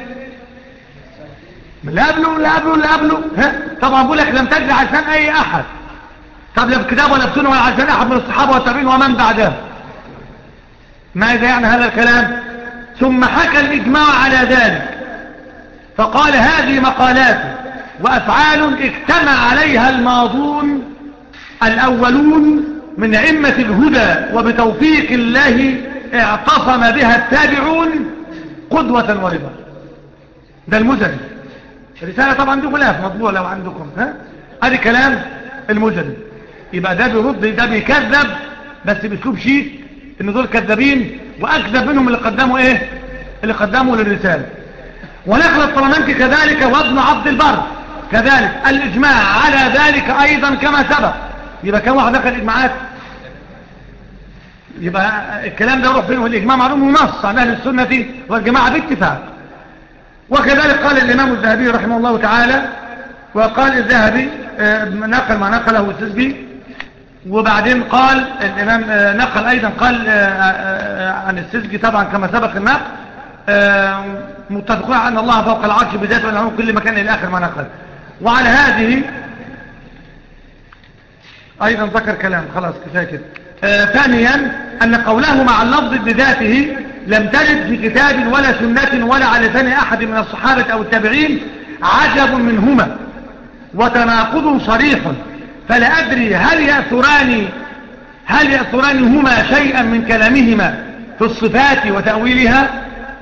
Speaker 3: من اللي قبله اللي قبله اللي قبله ها طبعا بقول لك لم تجري عشان اي احد طب لا بكتاب ولا بسنه ولا عشان احد من الصحابه والتابعين ومن بعدهم ماذا يعني هذا الكلام ثم حكى الاجماع على ذلك فقال هذه مقالات وافعال اجتمع عليها الماضون الاولون من ائمه الهدى وبتوفيق الله اعتصم بها التابعون قدوه ورضا ده المزني الرسالة طبعا دي غلاف مطبوع لو عندكم ها ادي كلام المجرم يبقى ده بيرد ده بيكذب بس باسلوب شيك ان دول كذابين واكذب منهم اللي قدموا ايه اللي قدموا للرسالة ونقل الطلمانكي كذلك وابن عبد البر كذلك الاجماع على ذلك ايضا كما سبق يبقى كم واحد نقل اجماعات يبقى الكلام ده يروح فين والاجماع معلوم ونص عن اهل السنه والجماعه باتفاق وكذلك قال الإمام الذهبي رحمه الله تعالى وقال الذهبي نقل ما نقله السزبي وبعدين قال الإمام نقل أيضا قال عن السزبي طبعا كما سبق النقل متفقون أن الله فوق العرش بذاته وأنه كل مكان إلى آخر ما نقل وعلى هذه أيضا ذكر كلام خلاص كفاية كده ثانيا أن قوله مع اللفظ بذاته لم تجد في كتاب ولا سنة ولا على لسان أحد من الصحابة أو التابعين عجب منهما وتناقض صريح فلا أدري هل يأثران هل يأثران هما شيئا من كلامهما في الصفات وتأويلها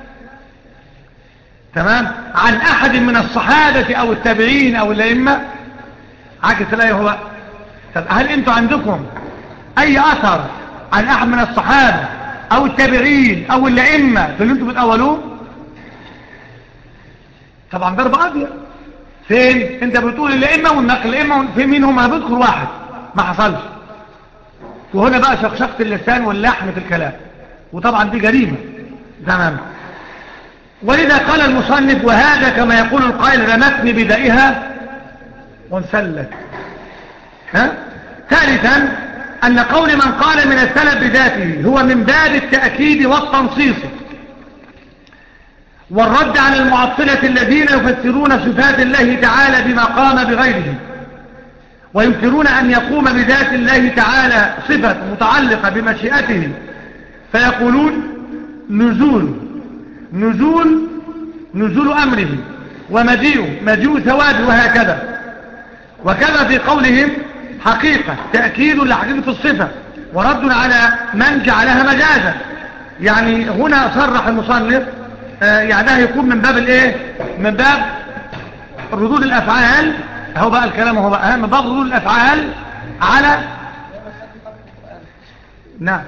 Speaker 3: تمام عن أحد من الصحابة أو التابعين أو الأئمة عكس الآية هو طب هل أنتم عندكم أي أثر عن أحد من الصحابة او التابعين او الائمه في اللي انتم بتقولوه طبعا ضرب ابيض فين انت بتقول الائمه والنقل الائمه في مين هم بذكر واحد ما حصلش وهنا بقى شقشقه اللسان واللحن في الكلام وطبعا دي جريمه تمام ولذا قال المصنف وهذا كما يقول القائل رمتني بدائها وانسلت ها ثالثا أن قول من قال من السلف بذاته هو من باب التأكيد والتنصيص والرد على المعطلة الذين يفسرون صفات الله تعالى بما قام بغيره وينكرون أن يقوم بذات الله تعالى صفة متعلقة بمشيئته فيقولون نزول نزول نزول أمره ومجيء مجيء ثوابه وهكذا وكذا في قولهم حقيقة تأكيد لحقيقة الصفة ورد على من جعلها مجازا يعني هنا صرح المصنف آه يعني ده يكون من باب الايه من باب ردود الافعال هو بقى الكلام هو بقى من باب ردود الافعال على نعم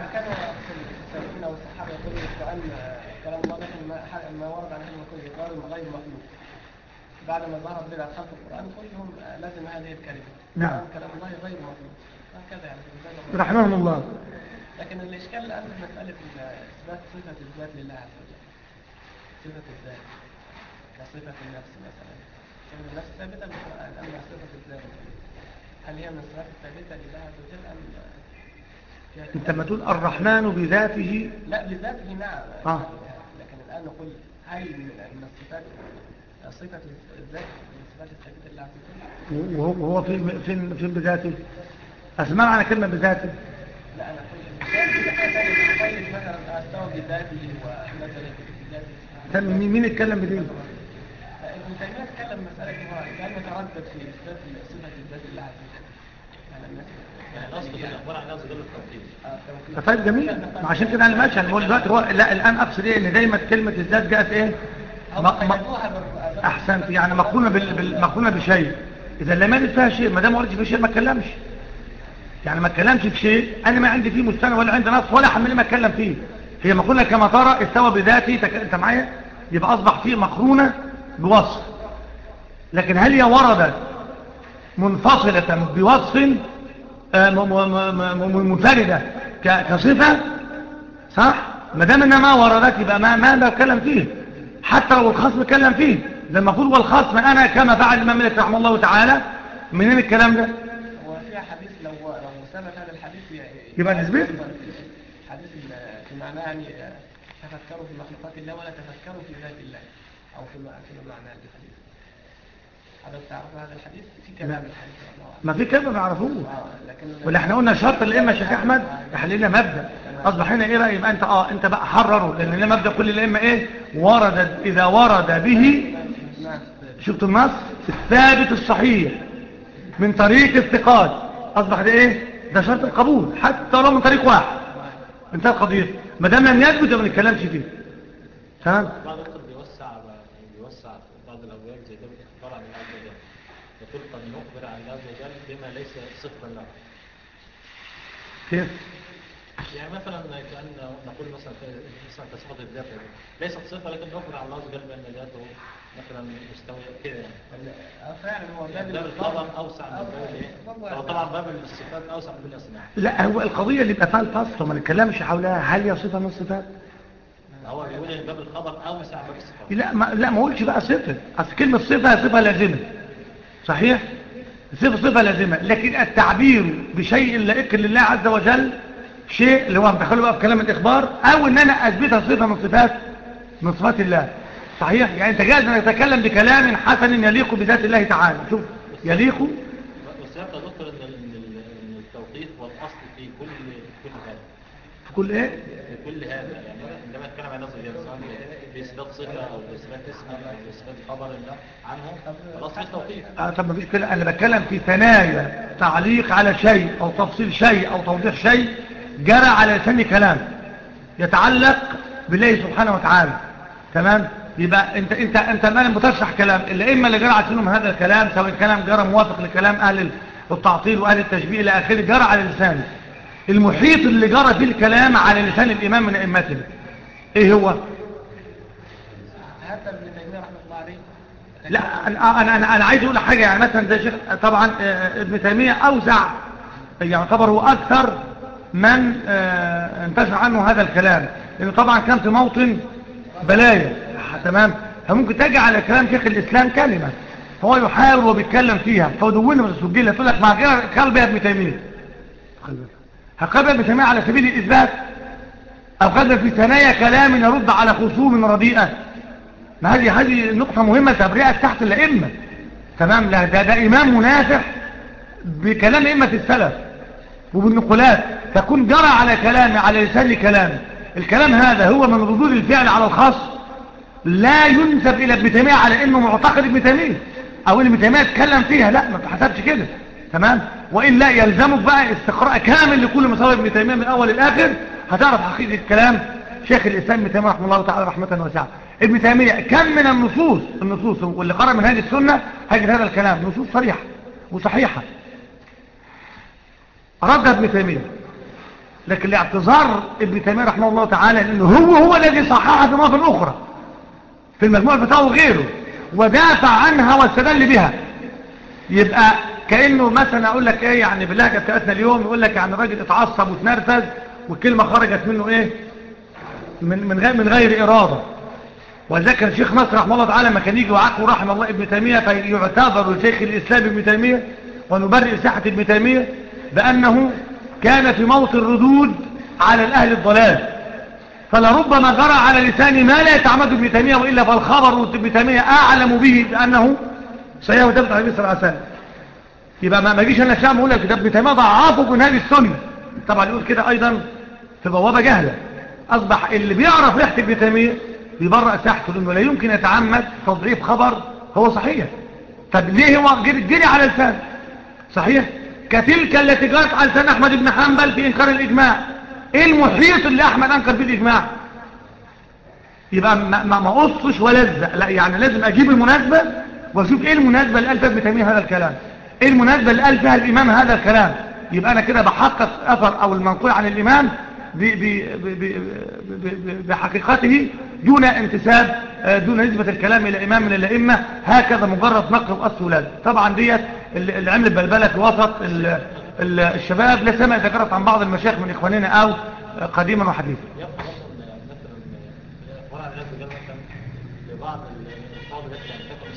Speaker 4: بعد ما ظهر بدع خلق القرآن كلهم لازم هذه الكلمة
Speaker 3: نعم
Speaker 4: كلام الله غير مخلوق هكذا يعني
Speaker 3: رحمهم الله
Speaker 4: لكن الإشكال الآن في مسألة إثبات صفة الذات لله عز وجل صفة الذات كصفة النفس مثلا صفة النفس ثابتة بالقرآن أما صفة الذات هل هي من الصفات الثابتة لله عز وجل أم
Speaker 3: انت ما تقول الرحمن بذاته
Speaker 4: لا بذاته نعم
Speaker 3: آه.
Speaker 4: لكن الآن نقول هل من الصفات صفة الذات من الصفات الثابتة لله عز وجل
Speaker 3: وهو وهو فين فين فين بذاته اسمع على كلمة بذاته
Speaker 4: لا أنا أقول مثلا استوى بذاته ونزل بذاته
Speaker 3: طب مين مين اتكلم بدين
Speaker 4: ابن تيمية اتكلم مسألة هو كان يتردد في إثبات صفة الذات لله عز وجل يعني الناس
Speaker 5: يعني الأصل في الأخبار عن نفس دول التفضيل
Speaker 3: طيب جميل ما عشان كده انا ماشي انا بقول دلوقتي هو لا الان اقصد ايه ان دايما كلمة الذات جاءت ايه
Speaker 4: هم
Speaker 3: ما- ما-
Speaker 4: قيدوها بال-
Speaker 3: احسنت يعني مقرونه بال... بال... مقرونه بشيء اذا لم يرد فيها شيء ما دام ما وردش في شيء ما اتكلمش يعني ما اتكلمش في شيء انا ما عندي فيه مستند ولا عندي نص ولا حمل ما اتكلم فيه هي مقرونه كما ترى استوى بذاته تك... انت معايا يبقى اصبح فيه مقرونه بوصف لكن هل هي وردت منفصله بوصف آه، م... م... م... م... منفرده ك... كصفه صح ما دام انها ما وردت يبقى ما ما بتكلم فيه حتى لو الخصم اتكلم فيه ده المفروض والخصم انا كما فعل الامام مالك رحمه الله تعالى منين الكلام ده
Speaker 4: هو فيها حديث لو لو ثبت هذا الحديث ي-
Speaker 3: يبقى نسبي؟
Speaker 4: حديث ال- في معناه يعني آه، تفكروا في مخلوقات الله ولا تفكروا في ذات الله او في مع- في معنى الحديث حضرتك تعرف هذا الحديث في كلام الحديث الله أعلم.
Speaker 3: ما في كلمه ما يعرفوش
Speaker 4: اه لكن
Speaker 3: ولا احنا قلنا شرط الائمه يا شيخ احمد احللنا مبدا اصبح هنا ايه بقى يبقى انت اه انت بقى حرره لان هنا مبدا كل الائمه ايه ورد اذا ورد به
Speaker 4: نعم
Speaker 3: شفت النص الثابت الصحيح من طريق الثقات اصبح ده ايه ده شرط القبول حتى لو من طريق واحد انتهى القضيه ما دام لم يثبت يبقى ما نتكلمش فيه تمام
Speaker 5: بعض الأخوة بيوسع بيوسع في بعض الأبواب زي ده بالإخبار عن الله عز وجل يقول قد نخبر عن الله عز وجل بما ليس صفرا له
Speaker 3: كيف
Speaker 5: يعني مثلا كأن نقول مثلا في- مثلا كصفة الذات يعني. ليست صفة لكن نخبر عن الله عز وجل بأن ذاته مثلا مستوى كده يعني
Speaker 4: آه، فعلا هو باب
Speaker 5: باب الخبر أوسع من باب
Speaker 4: آه،
Speaker 5: الإيه؟ هو طبعا باب الصفات أوسع من الأسماء
Speaker 3: لا هو القضيه اللي يبقى فيها الفصل وما نتكلمش حولها هل هي صفه من الصفات
Speaker 5: هو بيقول ان باب الخبر أوسع باب الصفات
Speaker 3: لا ما لا ما اقولش بقى صفه اصل كلمه صفه صفه لازمه صحيح صفه صفه لازمه لكن التعبير بشيء لائق لله عز وجل شيء اللي هو مدخله بقى في كلام الاخبار او ان انا اثبتها صفه من صفات من صفات الله صحيح يعني انت جاهز ان تتكلم بكلام حسن يليق بذات الله تعالى شوف يليق
Speaker 5: والسياق يا دكتور ان إن ال- إن التوقيف والاصل في كل كل هذا
Speaker 3: في كل ايه
Speaker 5: في كل هذا يعني عندما نتكلم عن نص الجنس سواء باثبات صفه او باثبات اسم او باثبات خبر عنه الاصل التوقيف
Speaker 3: آه طب ما فيش كده انا بتكلم في ثنايا تعليق على شيء او تفصيل شيء او توضيح شيء جرى على لسان كلام يتعلق بالله سبحانه وتعالى تمام يبقى انت انت انت الان بتشرح كلام الائمه اللي جرى على لسانهم هذا الكلام سواء كلام جرى موافق لكلام اهل التعطيل واهل التشبيه الى اخره جرى على لسانه المحيط اللي جرى فيه الكلام على لسان الامام من ائمتنا ايه هو
Speaker 4: هذا ابن تيميه رحمه الله عليه
Speaker 3: لا انا انا انا, أنا عايز اقول حاجه يعني مثلا ده شيخ طبعا آه، ابن تيميه اوسع يعني يعتبر هو اكثر من آه، انتشر عنه هذا الكلام لانه طبعا كان في موطن بلايا تمام فممكن تجي على كلام شيخ الاسلام كلمه هو يحاول وبيتكلم فيها فدونه بتسجلها تقول لك مع غير قلب يا ابن تيميه هقلب ابن تيميه على سبيل الاثبات او قلب في ثنايا كلام يرد على خصوم رديئه ما هذه هذه نقطة مهمة تبرئة تحت الأئمة تمام لا ده, ده إمام منافح بكلام أئمة السلف وبالنقولات تكون جرى على كلام على لسان كلام الكلام هذا هو من ردود الفعل على الخاص لا ينسب إلى ابن تيمية على إنه معتقد ابن تيمية أو إن ابن تيمية اتكلم فيها لا ما تحسبش كده تمام وإلا يلزمك بقى استقراء كامل لكل مصادر ابن تيمية من أول لآخر هتعرف حقيقة الكلام شيخ الإسلام ابن تيمية رحمه الله تعالى رحمة واسعة ابن تيمية كم من النصوص النصوص واللي قرأ من هذه السنة هجد هذا الكلام نصوص صريحة وصحيحة رد ابن تيمية لكن لاعتذار ابن تيمية رحمه الله تعالى لأنه هو هو الذي صححها في مواقف أخرى في المجموع الفتاوى وغيره ودافع عنها واستدل بها يبقى كأنه مثلا أقول لك إيه يعني باللهجة بتاعتنا اليوم يقول لك يعني راجل اتعصب وتنرفز والكلمة خرجت منه إيه من من غير من غير إرادة وذكر الشيخ نصر رحمه الله تعالى لما كان يجي وعقه رحمه الله ابن تيمية فيعتبر شيخ الإسلام ابن تيمية ونبرئ ساحة ابن تيمية بأنه كان في موت الردود على الأهل الضلال فلربما جرى على لسان ما لا يتعمد ابن تيمية وإلا فالخبر ابن تيمية أعلم به بأنه سيئه تبت عليه الصلاة والسلام يبقى ما جيش أنا الشام أقول لك ده ابن تيمية ضعافه من هذه السنة طبعا يقول كده أيضا في بوابة جهلة أصبح اللي بيعرف ريحة ابن تيمية بيبرأ ساحته لأنه لا يمكن يتعمد تضعيف خبر هو صحيح طب ليه هو جري, جري على لسان صحيح كتلك التي جرت على لسان أحمد بن حنبل في إنكار الإجماع إيه المحيط اللي أحمد أنكر فيه الإجماع يبقى ما, ما, ما قصش ولزق لا يعني لازم أجيب المناسبة وأشوف إيه المناسبة اللي قال فيها ابن تيمية هذا الكلام إيه المناسبة اللي قال فيها الإمام هذا الكلام يبقى أنا كده بحقق أثر أو المنقول عن الإمام ب ب ب ب بحقيقته دون انتساب دون نسبة الكلام إلى إمام من الأئمة هكذا مجرد نقل وقص ولاد طبعا ديت اللي عمل بلبلة في وسط ال ال الشباب لا سمع ذكرت عن بعض المشايخ من إخواننا أو قديما وحديثا
Speaker 5: يبقى مثلا مثلا اخبار عن الناس بجد مثلا لبعض الالفاظ التي لم تكن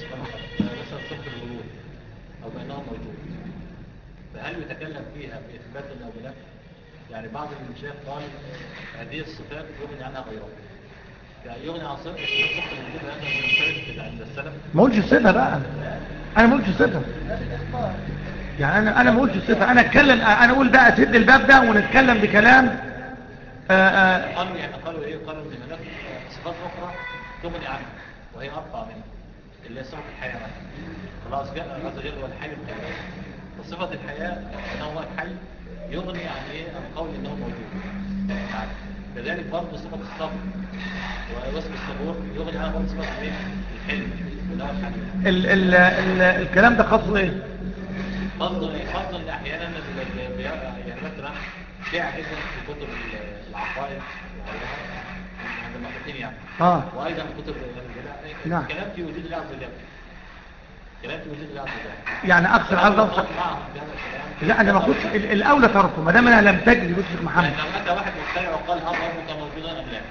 Speaker 5: هل يتكلم فيها بإثبات أو بنفي؟ يعني بعض المشايخ قال هذه الصفات يغني عنها غيرها يعني يغني عن صفة ممكن نجيب هذا من الفرق عند السلف
Speaker 3: ما قلتش الصفة بقى انا ما قلتش الصفة يعني انا انا ما قلتش الصفة انا اتكلم انا اقول بقى سد الباب ده ونتكلم بكلام آه، آه،
Speaker 5: قالوا يعني قالوا ايه قالوا ان هناك صفات اخرى تغني عنها وهي ارفع منها اللي هي صفه الحياه مثلا الله عز وجل عز وجل هو الحي القيوم وصفه الحياه انه هو الحي يغني عن ايه عن قول انه موجود يعني كذلك برضه صفه الصبر ووصف الصبور يغني عنها برضه صفه الايه الحلم اللي هو الحليم
Speaker 3: ال ال ال الكلام ده خاصه ايه
Speaker 5: فضل فضل احيانا ال- ال- بي- يعني مثلا شائع جدا في كتب ال- العقائد وغيرها عند المحدثين يعني
Speaker 3: اه
Speaker 5: وايضا في كتب البدع
Speaker 3: نعم.
Speaker 5: كلام في وجود الله عز وجل كلام في وجود الله عز وجل
Speaker 3: يعني اقصد عايز اوصل
Speaker 5: معهم بهذا الكلام
Speaker 3: لا انا ما قلتش ال- الاولى تركه ما دام انا لم تجد يقول شيخ محمد
Speaker 5: يعني لو اتى واحد مبتدع وقال هل ربك موجودا ام لا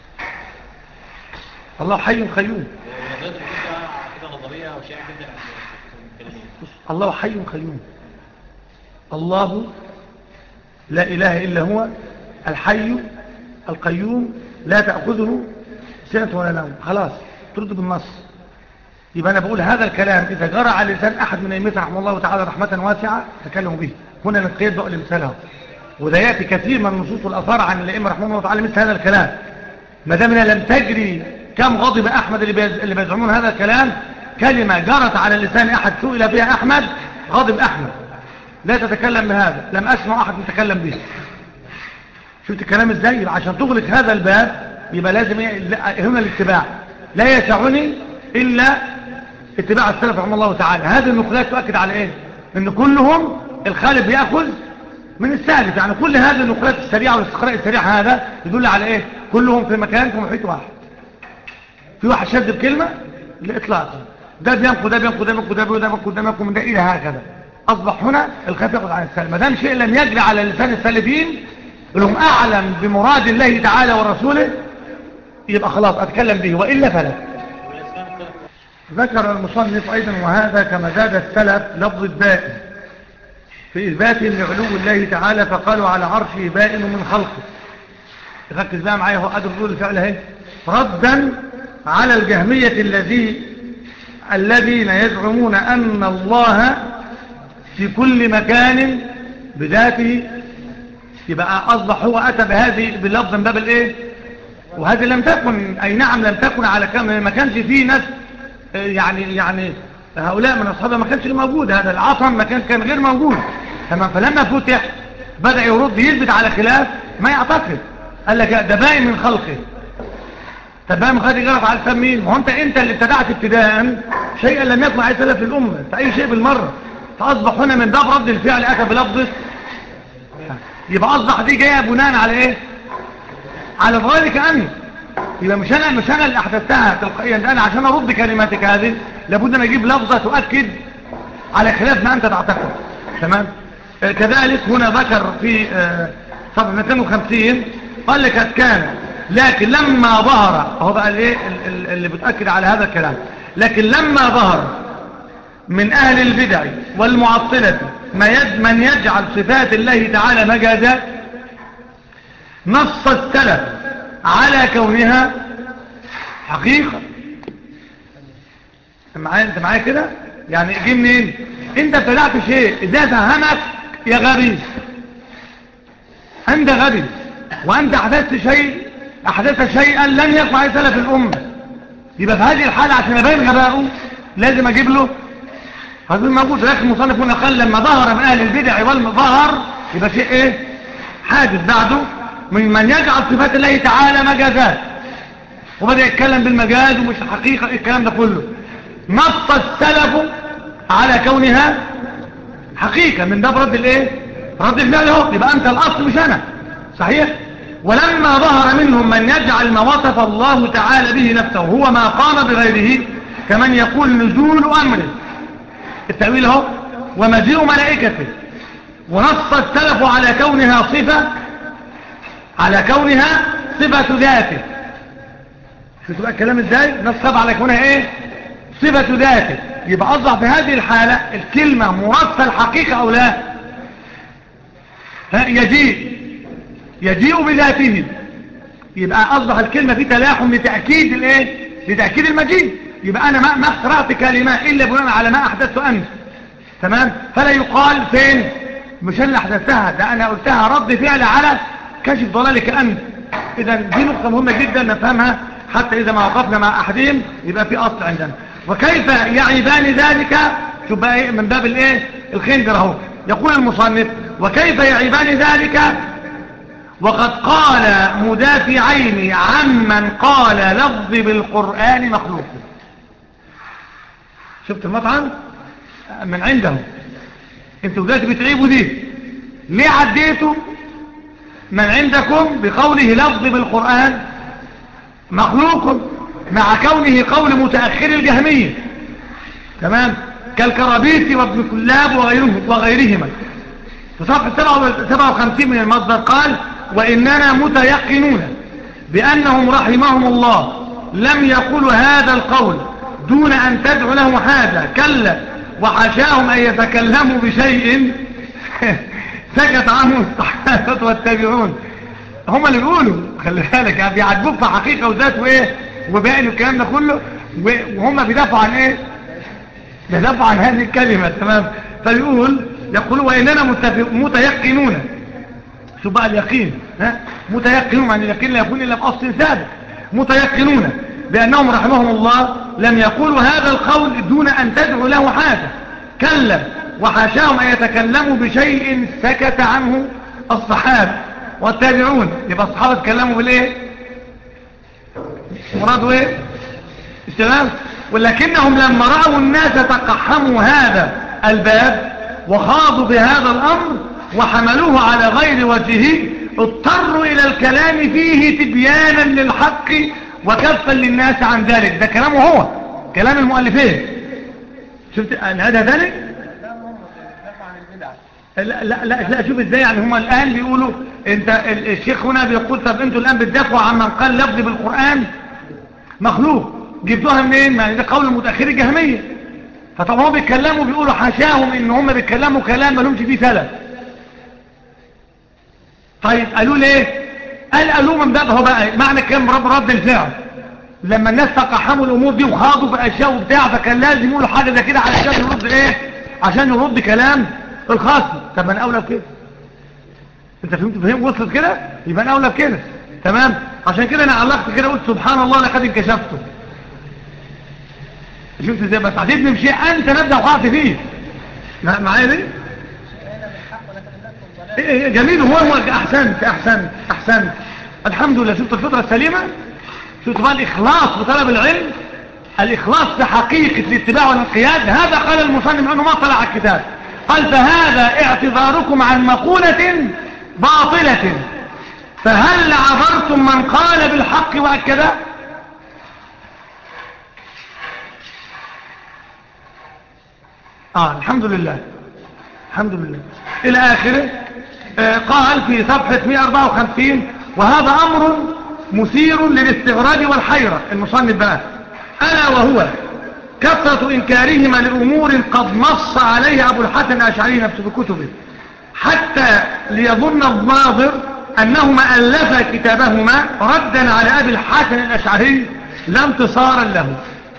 Speaker 3: الله حي قيوم
Speaker 5: ونظريه الوجود ده كده نظريه وشائعه جدا عند المتكلمين
Speaker 3: الله حي قيوم الله لا إله إلا هو الحي القيوم لا تأخذه سنة ولا نوم خلاص ترد بالنص يبقى أنا بقول هذا الكلام إذا جرى على لسان أحد من أئمة رحمه الله تعالى رحمة واسعة تكلموا به هنا نتقيد بقى لمثالها وده يأتي كثير من النصوص والأثار عن الأئمة رحمه الله تعالى مثل هذا الكلام ما دامنا لم تجري كم غضب أحمد اللي بيز- اللي بيزعمون هذا الكلام كلمة جرت على لسان أحد سئل بها أحمد غضب أحمد لا تتكلم بهذا لم أسمع أحد يتكلم به شفت الكلام ازاي يبقى عشان تغلق هذا الباب يبقى لازم إيه؟ لا- هنا الاتباع لا يسعني إلا اتباع السلف رحمه الله تعالى هذه النقلات تؤكد على ايه ان كلهم الخالف بيأخذ من السالف يعني كل هذه النقلات السريعة والاستقراء السريع هذا يدل على ايه كلهم في مكان في محيط واحد في واحد شد بكلمة لإطلاق ده بينقل ده بينقل ده بينقل ده بينقل ده بينقل ده بينقل من ده إلى هكذا أصبح هنا الخلاف يأخذ عن السلف ما دام شيء لم يجري على لسان السالفين اللي هم أعلم بمراد الله تعالى ورسوله يبقى خلاص أتكلم به وإلا فلا
Speaker 5: والاسلام اختلف
Speaker 3: ذكر المصنف أيضا وهذا كما زاد السلف لفظ البائن في إثباتهم لعلو الله تعالى فقالوا على عرشه بائن من خلقه ركز بقى معايا هو قادر يقول الفعل اهي ردا على الجهمية الذي الذين يزعمون أن الله في كل مكان بذاته يبقى أصبح هو أتى بهذه باللفظ من باب الإيه وهذه لم تكن أي نعم لم تكن على كم ما كانش فيه ناس آه، يعني يعني هؤلاء من أصحابها ما كانش موجود هذا العطن ما كان كان غير موجود تمام فلما فتح بدأ يرد يثبت على خلاف ما يعتقد قال لك ده باين من خلقه طب باين من خلقه جرت على لسان مين ما هو انت انت اللي ابتدعت ابتداء شيئا لم يكن عليه سلف للامه فاي شيء بالمره فاصبح هنا من باب رد الفعل اتى بلفظه يبقى اصبح دي جايه بناء على ايه على ذلك أني يبقى مش أنا مش أنا اللي أحدثتها تلقائيا ده أنا عشان أرد كلماتك هذه لابد أن أجيب لفظة تؤكد على خلاف ما أنت تعتقد تمام آه، كذلك هنا ذكر في آه، صفحة 250 قال لك قد كان لكن لما ظهر هو بقى الايه ال- ال- اللي بتأكد على هذا الكلام لكن لما ظهر من أهل البدع والمعطلة ما يد من يجعل صفات الله تعالى مجازات نص السلف على كونها حقيقة انت معايا انت معايا كده يعني جه منين انت ابتدعت شيء اذا فهمك يا غبي انت غبي وانت احدثت شيء احدثت شيئا لم يكن عليه سلف الامه يبقى في هذه الحاله عشان ابين غبائه لازم اجيب له هذا موجود لكن المصنف هنا قال لما ظهر من اهل البدع والظهر يبقى شيء ايه حادث بعده من من يجعل صفات الله تعالى مجازات وبدأ يتكلم بالمجاز ومش الحقيقة الكلام ده كله نص السلف على كونها حقيقة من باب رد الايه رد الفعل اهو يبقى انت الاصل مش انا صحيح ولما ظهر منهم من يجعل ما وصف الله تعالى به نفسه هو ما قام بغيره كمن يقول نزول امره التأويل اهو ومجيء ملائكته ونص السلف على كونها صفة على كونها صفة ذاته شو تبقى الكلام ازاي نصب على كونها ايه صفة ذاته يبقى اصبح في هذه الحالة الكلمة مرصة الحقيقة او لا ها يجيء يجيء بذاته يبقى أصبح الكلمة في تلاحم لتأكيد الايه لتأكيد المجيء يبقى أنا ما ما اخترعت كلمة إلا بناء على ما أحدثته أمس تمام فلا يقال فين مش أنا اللي أحدثتها ده أنا قلتها رد فعل على كشف ضلالك أنت إذا دي نقطة مهمة جدا نفهمها حتى إذا ما وقفنا مع أحدهم يبقى في أصل عندنا وكيف يعيبان ذلك شوف بقى إيه من باب الإيه الخنجر أهو يقول المصنف وكيف يعيبان ذلك وقد قال مدافعين عمن قال لفظ بالقرآن مخلوق شفت المطعم من عنده انتوا دلوقتي بتعيبوا دي ليه عديتوا من عندكم بقوله لفظ بالقرآن مخلوق مع كونه قول متأخر الجهمية تمام كالكرابيسي وابن كلاب وغيره وغيرهما في صفحة 57 من المصدر قال وإننا متيقنون بأنهم رحمهم الله لم يقولوا هذا القول دون أن تدعو له حاجة كلا وحشاهم أن يتكلموا بشيء سكت عنه الصحابة والتابعون هم اللي بيقولوا خلي بالك يعني بيعجبوك في حقيقة وذات وإيه وباقي الكلام ده كله وهم بيدافعوا عن إيه بيدافعوا عن هذه الكلمة تمام فبيقول يقولوا وإننا متيقنون شو بقى اليقين ها متيقنون عن اليقين لا يكون إلا بأصل ثابت متيقنون بأنهم رحمهم الله لم يقولوا هذا القول دون أن تدعو له حاجة كلا وحاشاهم أن يتكلموا بشيء سكت عنه الصحابة والتابعون يبقى الصحابة تكلموا بالإيه مرادوا إيه استمام ولكنهم لما رأوا الناس تقحموا هذا الباب وخاضوا بهذا الأمر وحملوه على غير وجهه اضطروا إلى الكلام فيه تبيانا للحق وكفا للناس عن ذلك ده كلامه هو كلام المؤلفين شفت هذا ذلك لا لا لا, لا شوف ازاي يعني هم الآن بيقولوا انت الشيخ هنا بيقول طب انتوا الآن بتدافعوا عن من قال لفظ بالقرآن مخلوق جبتوها منين ما ده قول المتأخر الجهمية فطبعا هم بيتكلموا بيقولوا حاشاهم ان هم بيتكلموا كلام ما لهمش فيه سلف طيب قالوا ليه قال قالوا من بابه بقى معنى كلام رب رد الفعل لما الناس تقحموا الامور دي وخاضوا في اشياء وبتاع فكان لازم يقولوا حاجه زي كده علشان يرد ايه عشان يرد كلام الخصم طب ما انا اولى بكده انت فهمت فهم وصلت كده يبقى انا اولى بكده تمام عشان كده انا علقت كده قلت سبحان الله لقد انكشفته شفت ازاي بس عجبني بشيء انت نبدا وقعت فيه معايا ليه إيه جميل هو هو احسنت احسنت احسنت الحمد لله شفت الفطره السليمه شفت بقى الاخلاص في طلب العلم الاخلاص في حقيقه الاتباع والانقياد هذا قال المصنف انه ما طلع على الكتاب قال فهذا اعتذاركم عن مقوله باطله فهل عبرتم من قال بالحق واكده اه الحمد لله الحمد لله الى اخره آه قال في صفحة 154 وهذا امر مثير للاستغراب والحيرة المصنف بقى الا وهو كثرة انكارهما لامور قد نص عليها ابو الحسن الاشعري نفسه بكتبه حتى ليظن الناظر انهما الفا كتابهما ردا على ابي الحسن الاشعري لا انتصارا له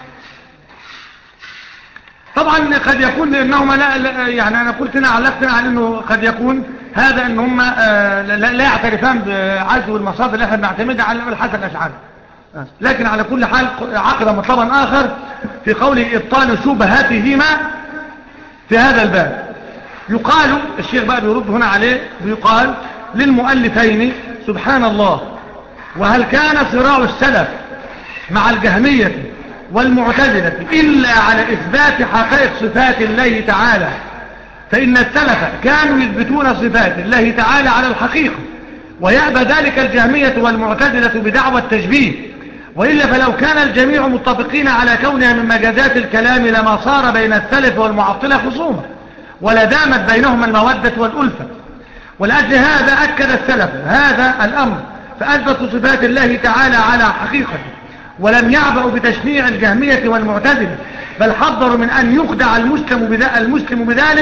Speaker 3: طبعا قد يكون لانهما لا, لا يعني انا قلت هنا علقت على انه قد يكون هذا ان هم آه لا, لا يعترفان بعزو المصادر اللي احنا بنعتمدها على الحسن الاشعري لكن على كل حال عقد مطلبا اخر في قوله ابطال شبهاتهما في هذا الباب يقال الشيخ بقى بيرد هنا عليه بيقال للمؤلفين سبحان الله وهل كان صراع السلف مع الجهميه والمعتزلة إلا على إثبات حقائق صفات الله تعالى فإن السلف كانوا يثبتون صفات الله تعالى على الحقيقة ويأبى ذلك الجهمية والمعتزلة بدعوى التشبيه وإلا فلو كان الجميع متفقين على كونها من مجازات الكلام لما صار بين السلف والمعطلة خصومة ولدامت بينهما المودة والألفة ولأجل هذا أكد السلف هذا الأمر فأثبتوا صفات الله تعالى على حقيقته ولم يعبأوا بتشنيع الجهمية والمعتزلة بل حذروا من أن يخدع المسلم, المسلم بذلك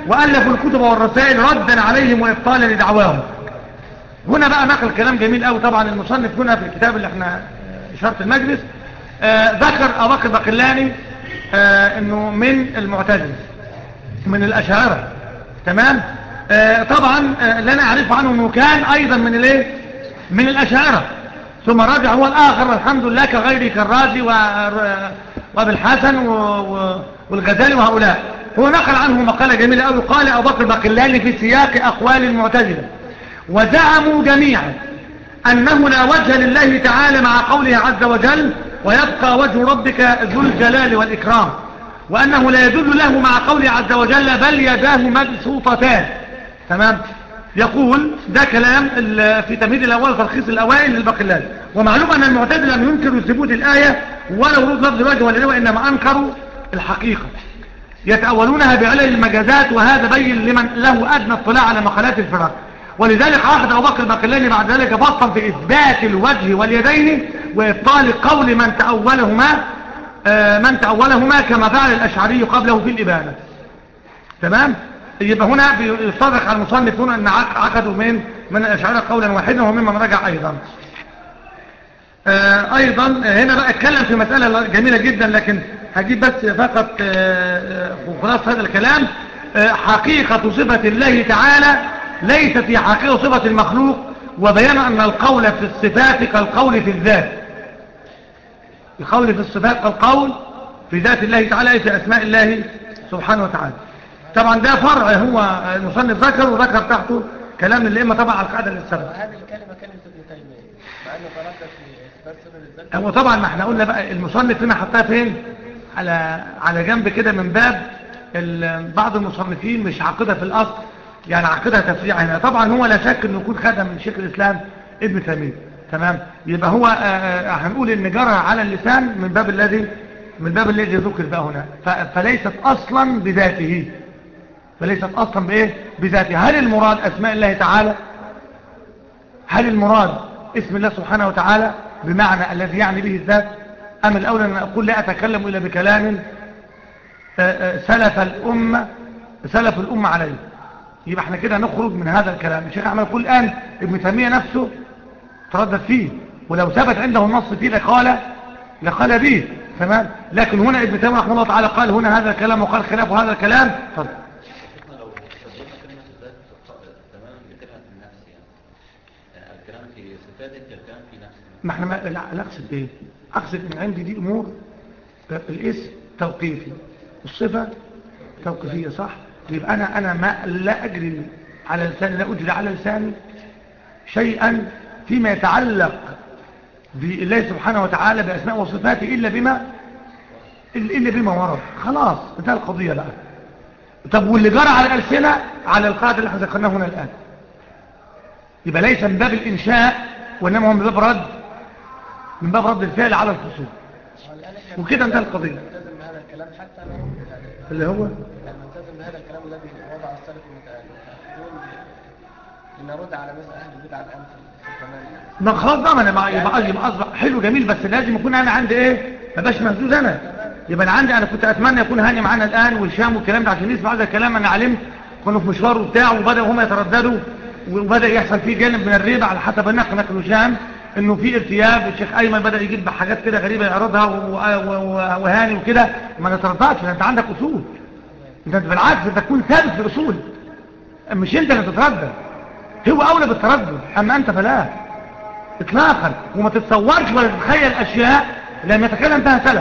Speaker 3: وألفوا الكتب والرسائل ردا عليهم وإبطالا لدعواهم هنا بقى نقل كلام جميل قوي طبعا المصنف هنا في الكتاب اللي احنا إشارة المجلس آه ذكر أبو بكر بقلاني آه انه من المعتزله من الاشاعره تمام آه طبعا آه اللي انا اعرفه عنه انه كان ايضا من الايه من الاشاعره ثم رجع هو الاخر والحمد لله كغيره كالرازي وابن الحسن والغزالي وهؤلاء هو نقل عنه مقاله جميله قوي قال ابو بكر بقلاني في سياق اقوال المعتزله وزعموا جميعا انه لا وجه لله تعالى مع قوله عز وجل ويبقى وجه ربك ذو الجلال والإكرام وأنه لا يدل له مع قوله عز وجل بل يداه مبسوطتان تمام يقول ده كلام في تمهيد الأول تلخيص الأوائل للبقلال ومعلوم أن المعتزله لم ينكروا ثبوت الآية ولا ورود لفظ الوجه ولا وإنما أنكروا الحقيقة يتأولونها بعلل المجازات وهذا بين لمن له أدنى اطلاع على مقالات الفرق ولذلك عهد أبو بكر البقلاني بعد ذلك فصل في إثبات الوجه واليدين وإبطال قول من تأولهما آه من تأولهما كما فعل الأشعري قبله في الإبانة تمام يبقى هنا يصدق على المصنف هنا أن عقدوا من من الأشعري قولا واحدا وممن رجع أيضا آه أيضا هنا بقى اتكلم في مسألة جميلة جدا لكن هجيب بس فقط آه خلاص هذا الكلام حقيقة صفة الله تعالى ليس في حقيقة صفة المخلوق وبيان أن القول في الصفات كالقول في الذات القول في الصفات كالقول في ذات الله تعالى في أسماء الله سبحانه وتعالى طبعا ده فرع هو المصنف ذكر وذكر تحته كلام الأئمة طبعا على القاعدة للسبب
Speaker 4: هذه الكلمة كلمة ابن تيمية مع أنه تردد في إثبات صفة الذات
Speaker 3: هو طبعا ما احنا قلنا بقى المصنف هنا حطها فين على على جنب كده من باب بعض المصنفين مش عقدها في الأصل يعني عقدها تفريع هنا طبعا هو لا شك انه يكون خدم من شيخ الاسلام ابن تيميه تمام يبقى هو هنقول ان جرى على اللسان من باب الذي من باب الذي ذكر بقى هنا فليست اصلا بذاته فليست اصلا بايه بذاته هل المراد اسماء الله تعالى هل المراد اسم الله سبحانه وتعالى بمعنى الذي يعني به الذات ام الاولى ان اقول لا اتكلم الا بكلام سلف الامه سلف الامه عليه يبقى احنا كده نخرج من هذا الكلام الشيخ احمد يقول الان ابن تيميه نفسه تردد فيه ولو ثبت عنده النص فيه لقال لقال به تمام لكن هنا ابن تيميه رحمه الله تعالى قال هنا هذا الكلام وقال خلاف هذا الكلام اتفضل
Speaker 5: شيخنا لو استخدمنا كلمة الذات تماما بكلمة النفس يعني يعني الكلام في صفاتك كالكلام في نفسك
Speaker 3: ما احنا ما لا لا اقصد ايه اقصد ان عندي دي امور الاسم توقيفي الصفه توقيفيه صح يبقى انا انا ما لا اجري على لساني لا اجري على لساني شيئا فيما يتعلق بالله سبحانه وتعالى باسماء وصفاته الا بما الا بما ورد خلاص انتهى القضيه بقى طب واللي جرى على الالسنه على القاعده اللي احنا ذكرناها هنا الان يبقى ليس من باب الانشاء وانما هو من باب رد من باب رد الفعل على الخصوم
Speaker 4: والآن إحنا
Speaker 3: وكده انتهى القضيه
Speaker 4: نلتزم بهذا الكلام حتى نرد يعني
Speaker 3: اللي هو
Speaker 4: يعني نلتزم بهذا الكلام الذي وضع السلف المتأخرون لنرد على مثل أهل البدع الآن في في الزمان يعني.
Speaker 3: ما خلاص بقى ما انا مع- يبقى يبقى اصبح حلو جميل بس لازم يكون انا عندي ايه ما باش مهزوز انا يبقى انا عندي انا كنت اتمنى يكون هاني معانا الان والشام والكلام ده عشان نسمع هذا الكلام انا علمت كانوا في مشوار وبتاع وبداوا هم يترددوا وبدا يحصل فيه جانب من الريبه على حسب النقل نقل وشام انه في ارتياب الشيخ ايمن بدا يجيب حاجات كده غريبه يعرضها و- و- و- وهاني وكده ما نترددش انت عندك اصول انت بالعكس انت تكون ثابت في الاصول مش انت اللي تتردد هو اولى بالتردد اما انت فلا اطلاقا وما تتصورش ولا تتخيل اشياء لما يتكلم فيها سلف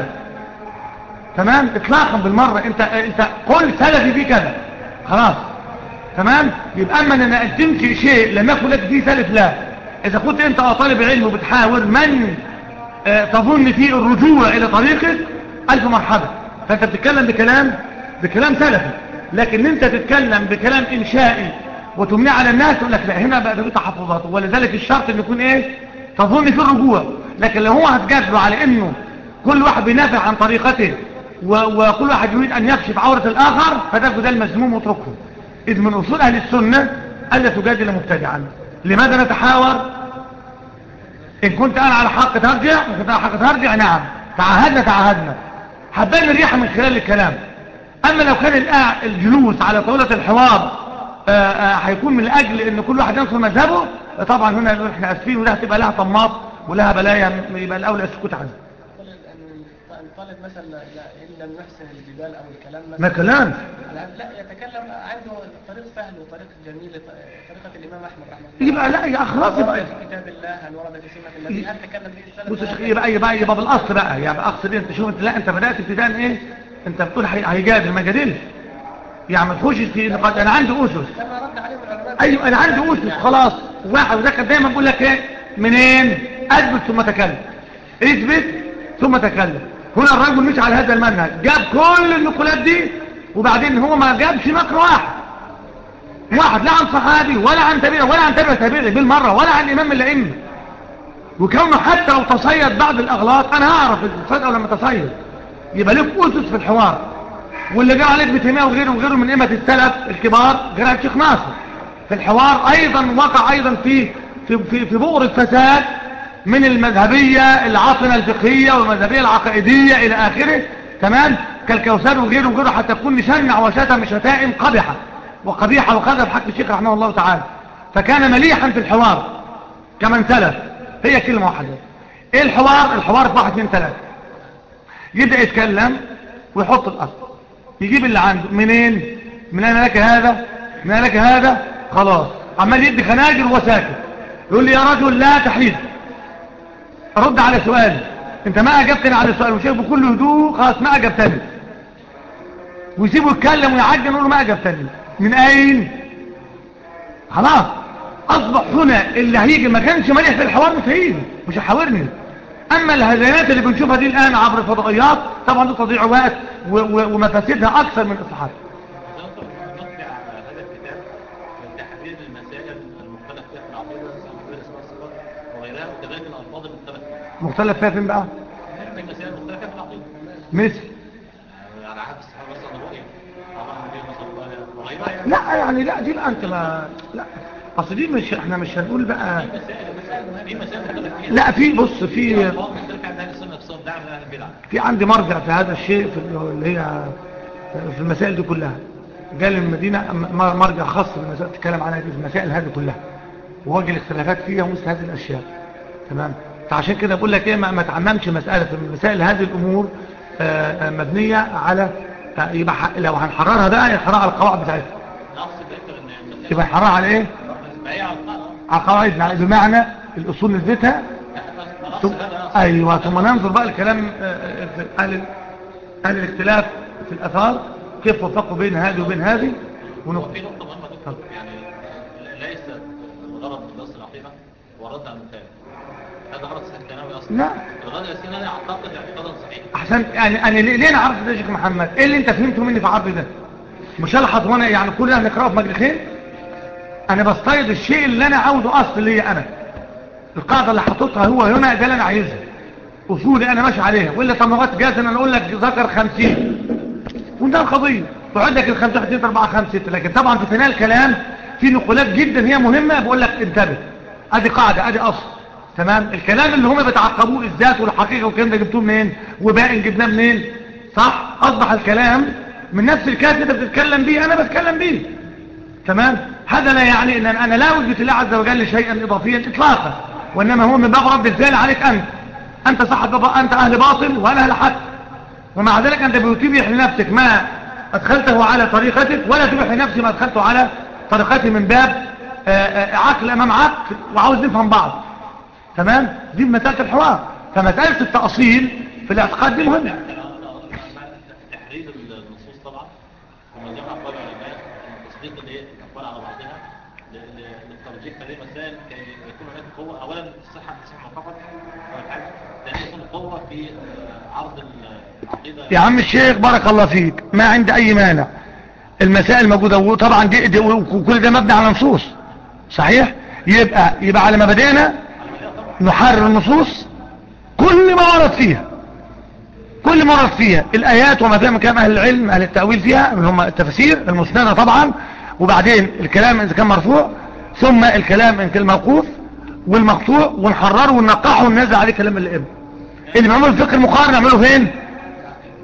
Speaker 3: تمام اطلاقا بالمره انت انت قل سلفي في كذا خلاص تمام يبقى اما ان أن تنشئ شيء لم يكن لك فيه سلف لا اذا كنت انت طالب علم وبتحاور من آه، تظن فيه الرجوع الى طريقك الف مرحبا فانت بتتكلم بكلام بكلام سلفي لكن انت تتكلم بكلام انشائي وتمنع على الناس يقول لك لا هنا بقى ده في تحفظات ولذلك الشرط ان يكون ايه تظن في الرجوع لكن لو هو هتجادله على انه كل واحد بينافع عن طريقته و- وكل واحد يريد ان يكشف عورة الاخر فده ده المذموم واتركه اذ من اصول اهل السنة الا تجادل مبتدعا لماذا نتحاور ان كنت انا على حق ترجع وكنت على حق ترجع نعم تعاهدنا تعاهدنا حبان الريحة من خلال الكلام اما لو كان القاع- الجلوس على طاولة الحوار آه، آه، هيكون من اجل ان كل واحد ينصر مذهبه طبعا هنا نقول احنا اسفين وده هتبقى لها طماط ولها بلايا يبقى الاولى السكوت عنها
Speaker 4: يقول ان الطالب مثلا لا- ان لم يحسن الجدال او الكلام مثلا
Speaker 3: ما كلام
Speaker 4: لا لا يتكلم عنده طريق سهل وطريق جميل طريقة الإمام أحمد رحمه الله
Speaker 3: يبقى لا يا خلاص
Speaker 4: ورد
Speaker 3: يبقى
Speaker 4: في كتاب الله هل ورد في سنة النبي هل تكلم به السلف
Speaker 3: بص يا شيخ
Speaker 4: وهكذا؟
Speaker 3: يبقى يبقى يبقى بالاصل بقى يعني اقصد إيه؟ انت شوف انت لا انت بدات ابتداء ايه انت بتقول هي- هيجادل ما جادلش يعني ما تخشش في نقاش انا عندي اسس
Speaker 4: كما رد عليهم العلماء
Speaker 3: ايوه انا عندي اسس خلاص واحد وده كان دايما بقول لك ايه منين اثبت ثم تكلم اثبت ثم تكلم هنا الرجل مش على هذا المنهج جاب كل النقولات دي وبعدين هو ما جابش نقر واحد واحد لا عن صحابي ولا عن تابعي ولا عن تابع تابعي بالمره ولا عن امام الائمه وكونه حتى لو تصيد بعض الاغلاط انا هعرف الفجأة لما تصيد يبقى لك اسس في الحوار واللي جاء عليه ابن تيميه وغيره وغيره من ائمه السلف الكبار غير الشيخ ناصر في الحوار ايضا وقع ايضا في في في, في بؤر الفساد من المذهبيه العاطنه الفقهيه والمذهبيه العقائديه الى اخره تمام كالكوثر وغيره وغيره حتى يكون مشنع وشتم شتائم قبحه وقبيحه وقذف حق الشيخ رحمه الله تعالى فكان مليحا في الحوار كمن سلف هي كلمه واحده ايه الحوار الحوار في واحد اثنين ثلاثه يبدأ يتكلم ويحط الأصل يجيب اللي عنده منين من أين لك هذا من أين لك هذا خلاص عمال يدي خناجر وساكت يقول لي يا رجل لا تحيد رد على سؤالي انت ما اجبتني على السؤال وشيخ بكل هدوء خلاص ما اجبتني ويسيبه يتكلم ويعجن يقول له ما اجبتني من اين خلاص اصبح هنا اللي هيجي ما كانش مليح في الحوار مش هيجي مش هيحاورني اما الهزينات اللي بنشوفها دي الان عبر الفضائيات طبعا دي تضيع وقت و- و- ومفاسدها اكثر من اصلاحاتها
Speaker 5: نقطع على هذا الكتاب من تحديد المسائل المختلف فيها في العقيدة سواء في الاسماء والصفات وغيرها وكذلك الألفاظ المختلفة
Speaker 3: مختلف فيها فين بقى
Speaker 5: في مسائل مختلفة في العقيدة
Speaker 3: مثل
Speaker 5: على عهد الصحابة مثلا الرؤية طبعا النبي صلى الله عليه وسلم وغيرها يعني
Speaker 3: لا يعني لا دي بقى انت ما لا اصل دي مش احنا مش هنقول بقى
Speaker 5: في مسائل في مسائل مختلفة فيها
Speaker 3: لا في بص في
Speaker 5: ألفاظ مختلفة عند أهل السنة نفسهم دعم من أهل البدع
Speaker 3: في عندي مرجع في هذا الشيء في اللي هي في المسائل دي كلها قال المدينة م- مرجع خاص بالمسائل تتكلم عنها دي في المسائل هذه كلها ووجه الاختلافات فيها ومثل هذه الأشياء تمام فعشان كده بقول لك ايه ما, ما تعممش مسألة في المسائل هذه الأمور آه، آه، مبنية على آه، يبقى ح- لو هنحررها بقى يحررها على القواعد بتاعتها
Speaker 5: نقصد ذكر أن المسائل
Speaker 3: يبقى يحررها على ايه
Speaker 5: بعيد عن القاعدة
Speaker 3: على قواعدنا بمعنى الأصول نثبتها ثم
Speaker 5: نقصد هذا نقصد
Speaker 3: ايوه ثم ننظر بقى الكلام آه، آه، في اهل اهل الاختلاف في الاثار كيف وفقوا بين هذه وبين هذه ونقطة
Speaker 5: وفي نقطة مهمة دكتور يعني ليس الغرض من درس العقيدة هو الرد على المخالف هذا غرض الثانوي أصلا
Speaker 3: لا
Speaker 5: الغرض الثانوي أنا أعتقد اعتقادا صحيحا
Speaker 3: احسن يعني انا ليه ليه انا عرفت ده يا شيخ محمد ايه اللي انت فهمته مني في عرض ده مش هلحظ وانا يعني كل ده هنقراه في مجلسين انا بصطيد الشيء اللي انا عاوزه اصل ليا انا القاعده اللي حاططها هو هنا ده اللي انا عايزها اصولي انا ماشي عليها والا طب لغايه جاز ان انا اقول لك ذكر 50 وانتهى القضيه تقعد لك ال 5 2 4 5 6 لكن طبعا في ثناء الكلام في نقولات جدا هي مهمه بقول لك انتبه ادي قاعده ادي اصل تمام الكلام اللي هم بيتعقبوه الذات والحقيقه والكلام ده جبتوه منين وباقي جبناه منين صح اصبح الكلام من نفس الكاتب اللي انت بتتكلم بيه انا بتكلم بيه تمام هذا لا يعني ان انا لا اثبت الله عز وجل شيئا اضافيا اطلاقا وانما هو من باب رد الفعل عليك انت انت صاحب بابا انت اهل باطل وانا اهل حق ومع ذلك انت بتبيح لنفسك ما ادخلته على طريقتك ولا تبيح لنفسي ما ادخلته على طريقتي من باب آه، آه، عقل امام عقل وعاوز نفهم بعض تمام دي مساله الحوار فمساله التاصيل في الاعتقاد دي مهمه
Speaker 5: تحرير النصوص طبعا وما جمع أقوال العلماء وتصديق الايه الأقوال على بعضها ل- ل- للترجيح هذه المسائل كي يكون هناك قوة أولا الصحة تصحة فقط أول حاجة ثانيا يكون قوة في آه، عرض العقيدة
Speaker 3: يا عم الشيخ بارك الله فيك ما عندي اي مانع المسائل موجودة وطبعا دي, دي وكل ده مبني على نصوص صحيح يبقى يبقى على مبادئنا نحرر النصوص كل ما ورد فيها كل ما ورد فيها الايات وما فيها من كلام اهل العلم اهل التأويل فيها اللي هم التفسير المسندة طبعا وبعدين الكلام اذا كان مرفوع ثم الكلام ان كان موقوف والمقطوع ونحرره وننقحه وننزل عليه كلام الابن اللي بيعملوا الفقه المقارن نعمله فين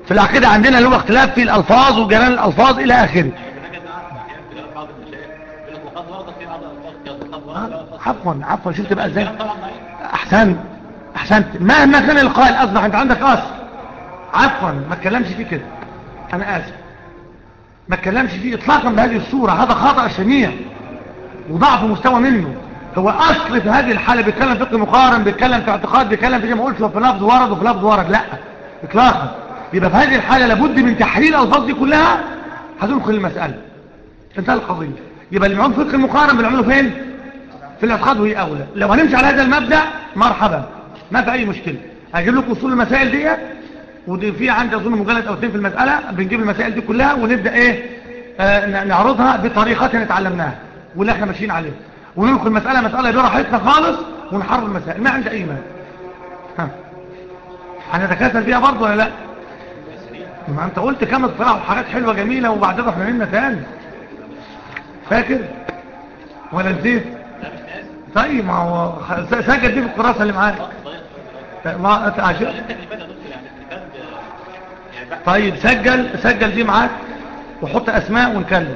Speaker 3: في العقيدة عندنا اللي هو اختلاف في الألفاظ وجلال الألفاظ إلى آخره
Speaker 5: حاجة نعرف أحيانا في بعض المشايخ يقول لك وقد وردت في بعض الألفاظ كذا وقد وردت
Speaker 3: آه، عفوا عفوا شفت بقى ازاي
Speaker 5: الكلام طبعا ضعيف
Speaker 3: احسنت احسنت مهما كان القائل اصبح انت عندك اصل عفوا ما اتكلمش فيه كده انا اسف ما اتكلمش فيه اطلاقا بهذه الصورة هذا خطأ شنيع وضعف مستوى منه هو اصل في هذه الحالة بيتكلم فقه مقارن بيتكلم في اعتقاد بيتكلم في زي ما قلت في لفظ ورد وفي لفظ ورد لا اطلاقا يبقى في هذه الحالة لابد من تحليل الالفاظ دي كلها هتدخل المسألة انتهى القضية يبقى اللي معهم فقه المقارن بنعمله فين في الاعتقاد وهي اولى لو هنمشي على هذا المبدأ مرحبا ما في اي مشكلة هجيب لكم اصول المسائل ديت ودي في عندي اظن مجلد او اثنين في المسألة بنجيب المسائل دي كلها ونبدأ ايه آه ن- نعرضها بطريقتنا اتعلمناها واللي احنا ماشيين عليها وندخل مسألة مسألة براحتنا خالص ونحرر المسائل ما عند اي مانع ها هنتكاثر فيها برضه ولا لا ما انت قلت كام اقتراح وحاجات حلوة جميلة وبعدين رحنا نمنا تاني فاكر ولا نسيت
Speaker 5: لا مش ناسي
Speaker 3: طيب ما هو خ- س- سجل دي في الكراسة اللي معاك
Speaker 5: وقت ضيق
Speaker 3: ما أنت عشان-
Speaker 5: السؤال انت اللي فات يا دكتور يعني الكتاب آه، يعني بحث
Speaker 3: طيب سجل سجل دي معاك وحط اسماء ونكلم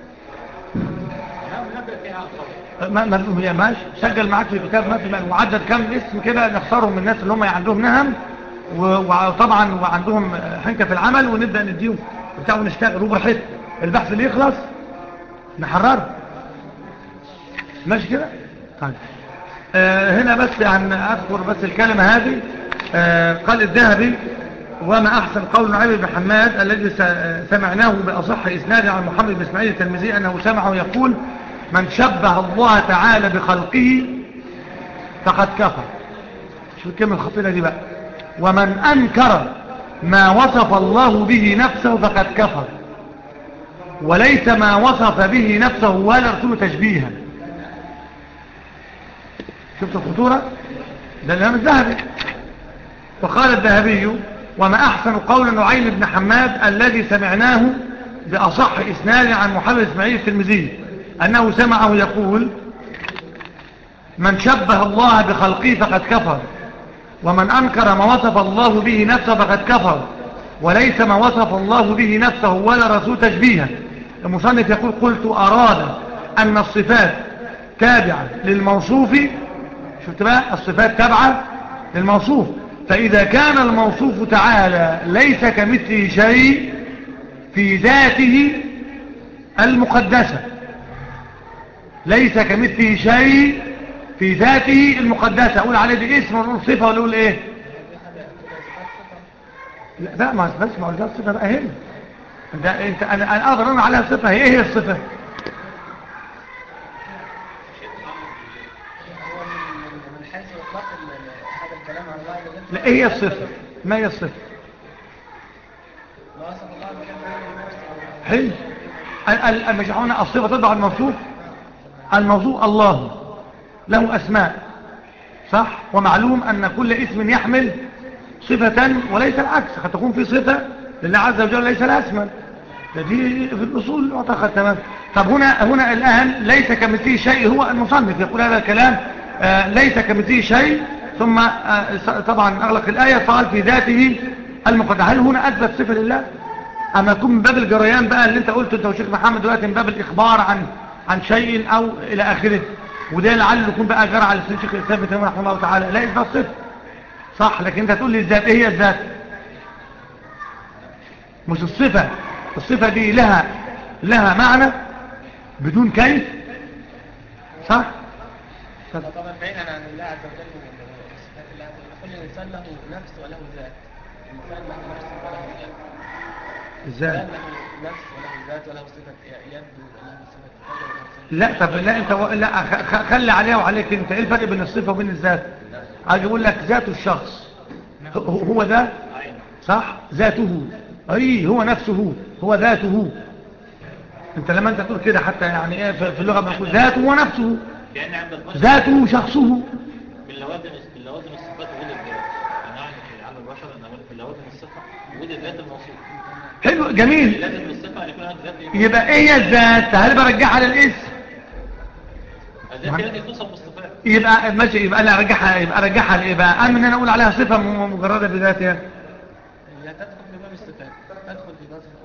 Speaker 5: نعم نبدأ فيها على الخبر
Speaker 3: ما ما هي ماشي سجل معاك في الكتاب ما في وعدد كام اسم كده نختارهم من الناس اللي هم عندهم نهم و- وطبعا وعندهم حنكه في العمل ونبدا نديهم بتاع ونشتغل وبراحتنا البحث اللي يخلص نحرره ماشي كده طيب آه هنا بس عن اذكر بس الكلمه هذه آه قال الذهبي وما احسن قول نعيم بن حماد الذي س- سمعناه باصح اسناد عن محمد بن اسماعيل الترمذي انه سمعه يقول من شبه الله تعالى بخلقه فقد كفر شو الكلمه الخطيره دي بقى ومن انكر ما وصف الله به نفسه فقد كفر وليس ما وصف به نفسه ولا رسوله تشبيها شفت الخطورة ده الإمام الذهبي وقال الذهبي وما أحسن قول نعيم بن حماد الذي سمعناه بأصح إسناد عن محمد إسماعيل الترمذي أنه سمعه يقول من شبه الله بخلقه فقد كفر ومن أنكر ما وصف الله به نفسه فقد كفر وليس ما وصف الله به نفسه ولا رسول تشبيها المصنف يقول قلت أراد أن الصفات تابعة للموصوف شفت بقى الصفات تابعة للموصوف فإذا كان الموصوف تعالى ليس كمثله شيء في ذاته المقدسة ليس كمثله شيء في ذاته المقدسة أقول عليه دي اسم ونقول صفة ولا أقول إيه لا لا ما بس ما قلت الصفة بقى هنا ده انت انا انا اقدر انا عليها صفة هي ايه هي الصفة
Speaker 4: هو من من- من حيث اطلاق ال- ال- هذا الكلام على الله عز وجل
Speaker 3: لا ايه هي الصفة ما هي الصفة
Speaker 4: ما وصف الله بكلمه بنفسه
Speaker 3: حلو ال- ال- مش هنا الصفة تضع الموصوف الموصوف الله له أسماء صح ومعلوم أن كل اسم يحمل صفة وليس العكس قد تكون في صفة لله عز وجل ليس لها اسما ده دي في الأصول معتقد تمام طب هنا هنا الآن ليس كمثله شيء هو المصنف يقول هذا الكلام آه ليس كمثله شيء ثم آه س- طبعا أغلق الآية قال في ذاته المقدس هل هنا أثبت صفة لله أما يكون من باب الجريان بقى اللي انت قلته انت وشيخ محمد دلوقتي من باب الإخبار عن عن شيء أو إلى آخره وده لعله يكون بقى جرى على لسان شيخ الإسلام ابن تيمية رحمه الله تعالى لا إثبات صفة صح لكن انت تقول لي الذات ايه هي الذات مش الصفة الصفة دي لها لها معنى بدون كيف صح
Speaker 4: طبعا بعيدا عن الله عز وجل وصفات الله عز وجل كل انسان له نفس وله ذات الانسان له نفس وله ذات
Speaker 3: ازاي
Speaker 4: الانسان له نفس وله ذات وله صفه يد وله صفه قدر وله صفه
Speaker 3: لا طب لا انت و... لا خ- خ- خلي عليها وعليك انت ايه الفرق بين الصفة وبين الذات عايز يقول لك ذات الشخص هو- هو ده صح ذاته اي هو نفسه هو ذاته انت لما انت تقول كده حتى يعني ايه في في اللغة بنقول ذاته هو نفسه
Speaker 2: كأن عند البشر
Speaker 3: ذاته شخصه
Speaker 2: من لوازم من لوازم الصفات وجود الذات أنا أعلم في علم البشر أن من لوازم الصفة وجود الذات الموصوف
Speaker 3: حلو جميل
Speaker 2: لازم الصفة أن يكون هناك ذات إيه؟
Speaker 3: يبقى ايه هي الذات هل برجعها للاسم
Speaker 2: الذات هي التي توصف بالصفات
Speaker 3: يبقى ماشي يبقى انا ارجعها يبقى ارجعها لايه بقى ام ان انا اقول عليها صفه م- مجرده بذاتها
Speaker 4: لا تدخل في باب الصفات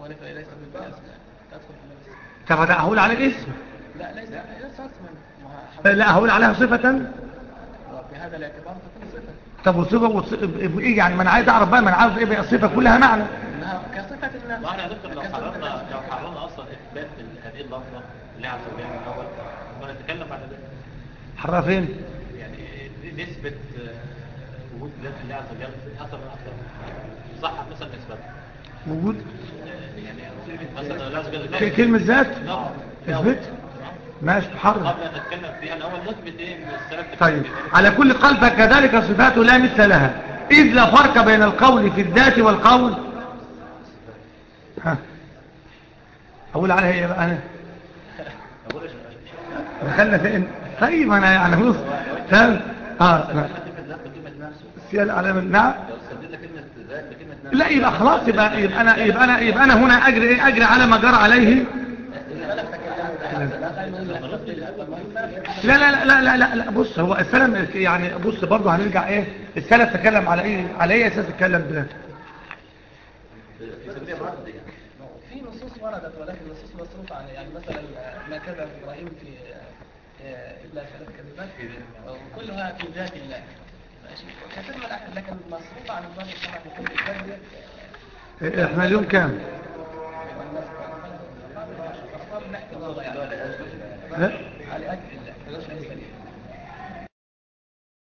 Speaker 4: معرفة ليس من الأسماء تدخل في نفس
Speaker 3: طب ده هقول عليه اسم
Speaker 4: لا ليس ليس اسما ما هو
Speaker 3: لا هقول عليها صفة
Speaker 4: بهذا الاعتبار تكون صفة
Speaker 3: طب وصفة وص- ايه يعني ما انا عايز اعرف بقى ما انا عاوز ايه بقى الصفة كلها معنى
Speaker 4: انها كصفة النفس
Speaker 2: ما احنا يا دكتور لو
Speaker 4: كصفة
Speaker 2: حررنا
Speaker 4: النفس.
Speaker 2: لو حررنا اصلا اثبات هذه اللفظه اللي عز وجل من الاول ما نتكلم بعد ذلك
Speaker 3: حرها فين
Speaker 2: يعني دي نسبه آه، وجود ذات الله عز وجل في اثر من اثار صح مثلا نسبتها
Speaker 3: موجود
Speaker 2: يعني مثلا الله عز وجل
Speaker 3: ك- كلمة ذات
Speaker 2: نعم.
Speaker 3: اثبت ماشي حرف
Speaker 2: قبل ان نتكلم فيها الاول نثبت ايه من السلف
Speaker 3: طيب على كل قال فكذلك صفاته لا مثل لها إذ لا فرق بين القول في الذات والقول ها أقول عليها إيه بقى أنا دخلنا فين طيب أنا يعني بص فاهم اه سيال على من نعم لا يبقى خلاص يبقى يبقى انا يبقى انا يبقى انا هنا اجري ايه اجري على ما جرى عليه لا لا لا لا لا لا, لا بص هو السلام يعني بص برضه هنرجع ايه السلف تكلم على ايه على ايه اساس اتكلم ده
Speaker 4: في نصوص وردت ولكن نصوص مصروف عليها يعني مثلا ما كذب ابراهيم في آه، الا ثلاث كلمات وكلها في ذات الله ماشي كثير من الاحيان لكن مصروف عن الله سبحانه في كل كلمه
Speaker 3: إيه، احنا اليوم كام
Speaker 4: والناس أصلا نحكي الله يعني
Speaker 3: ها؟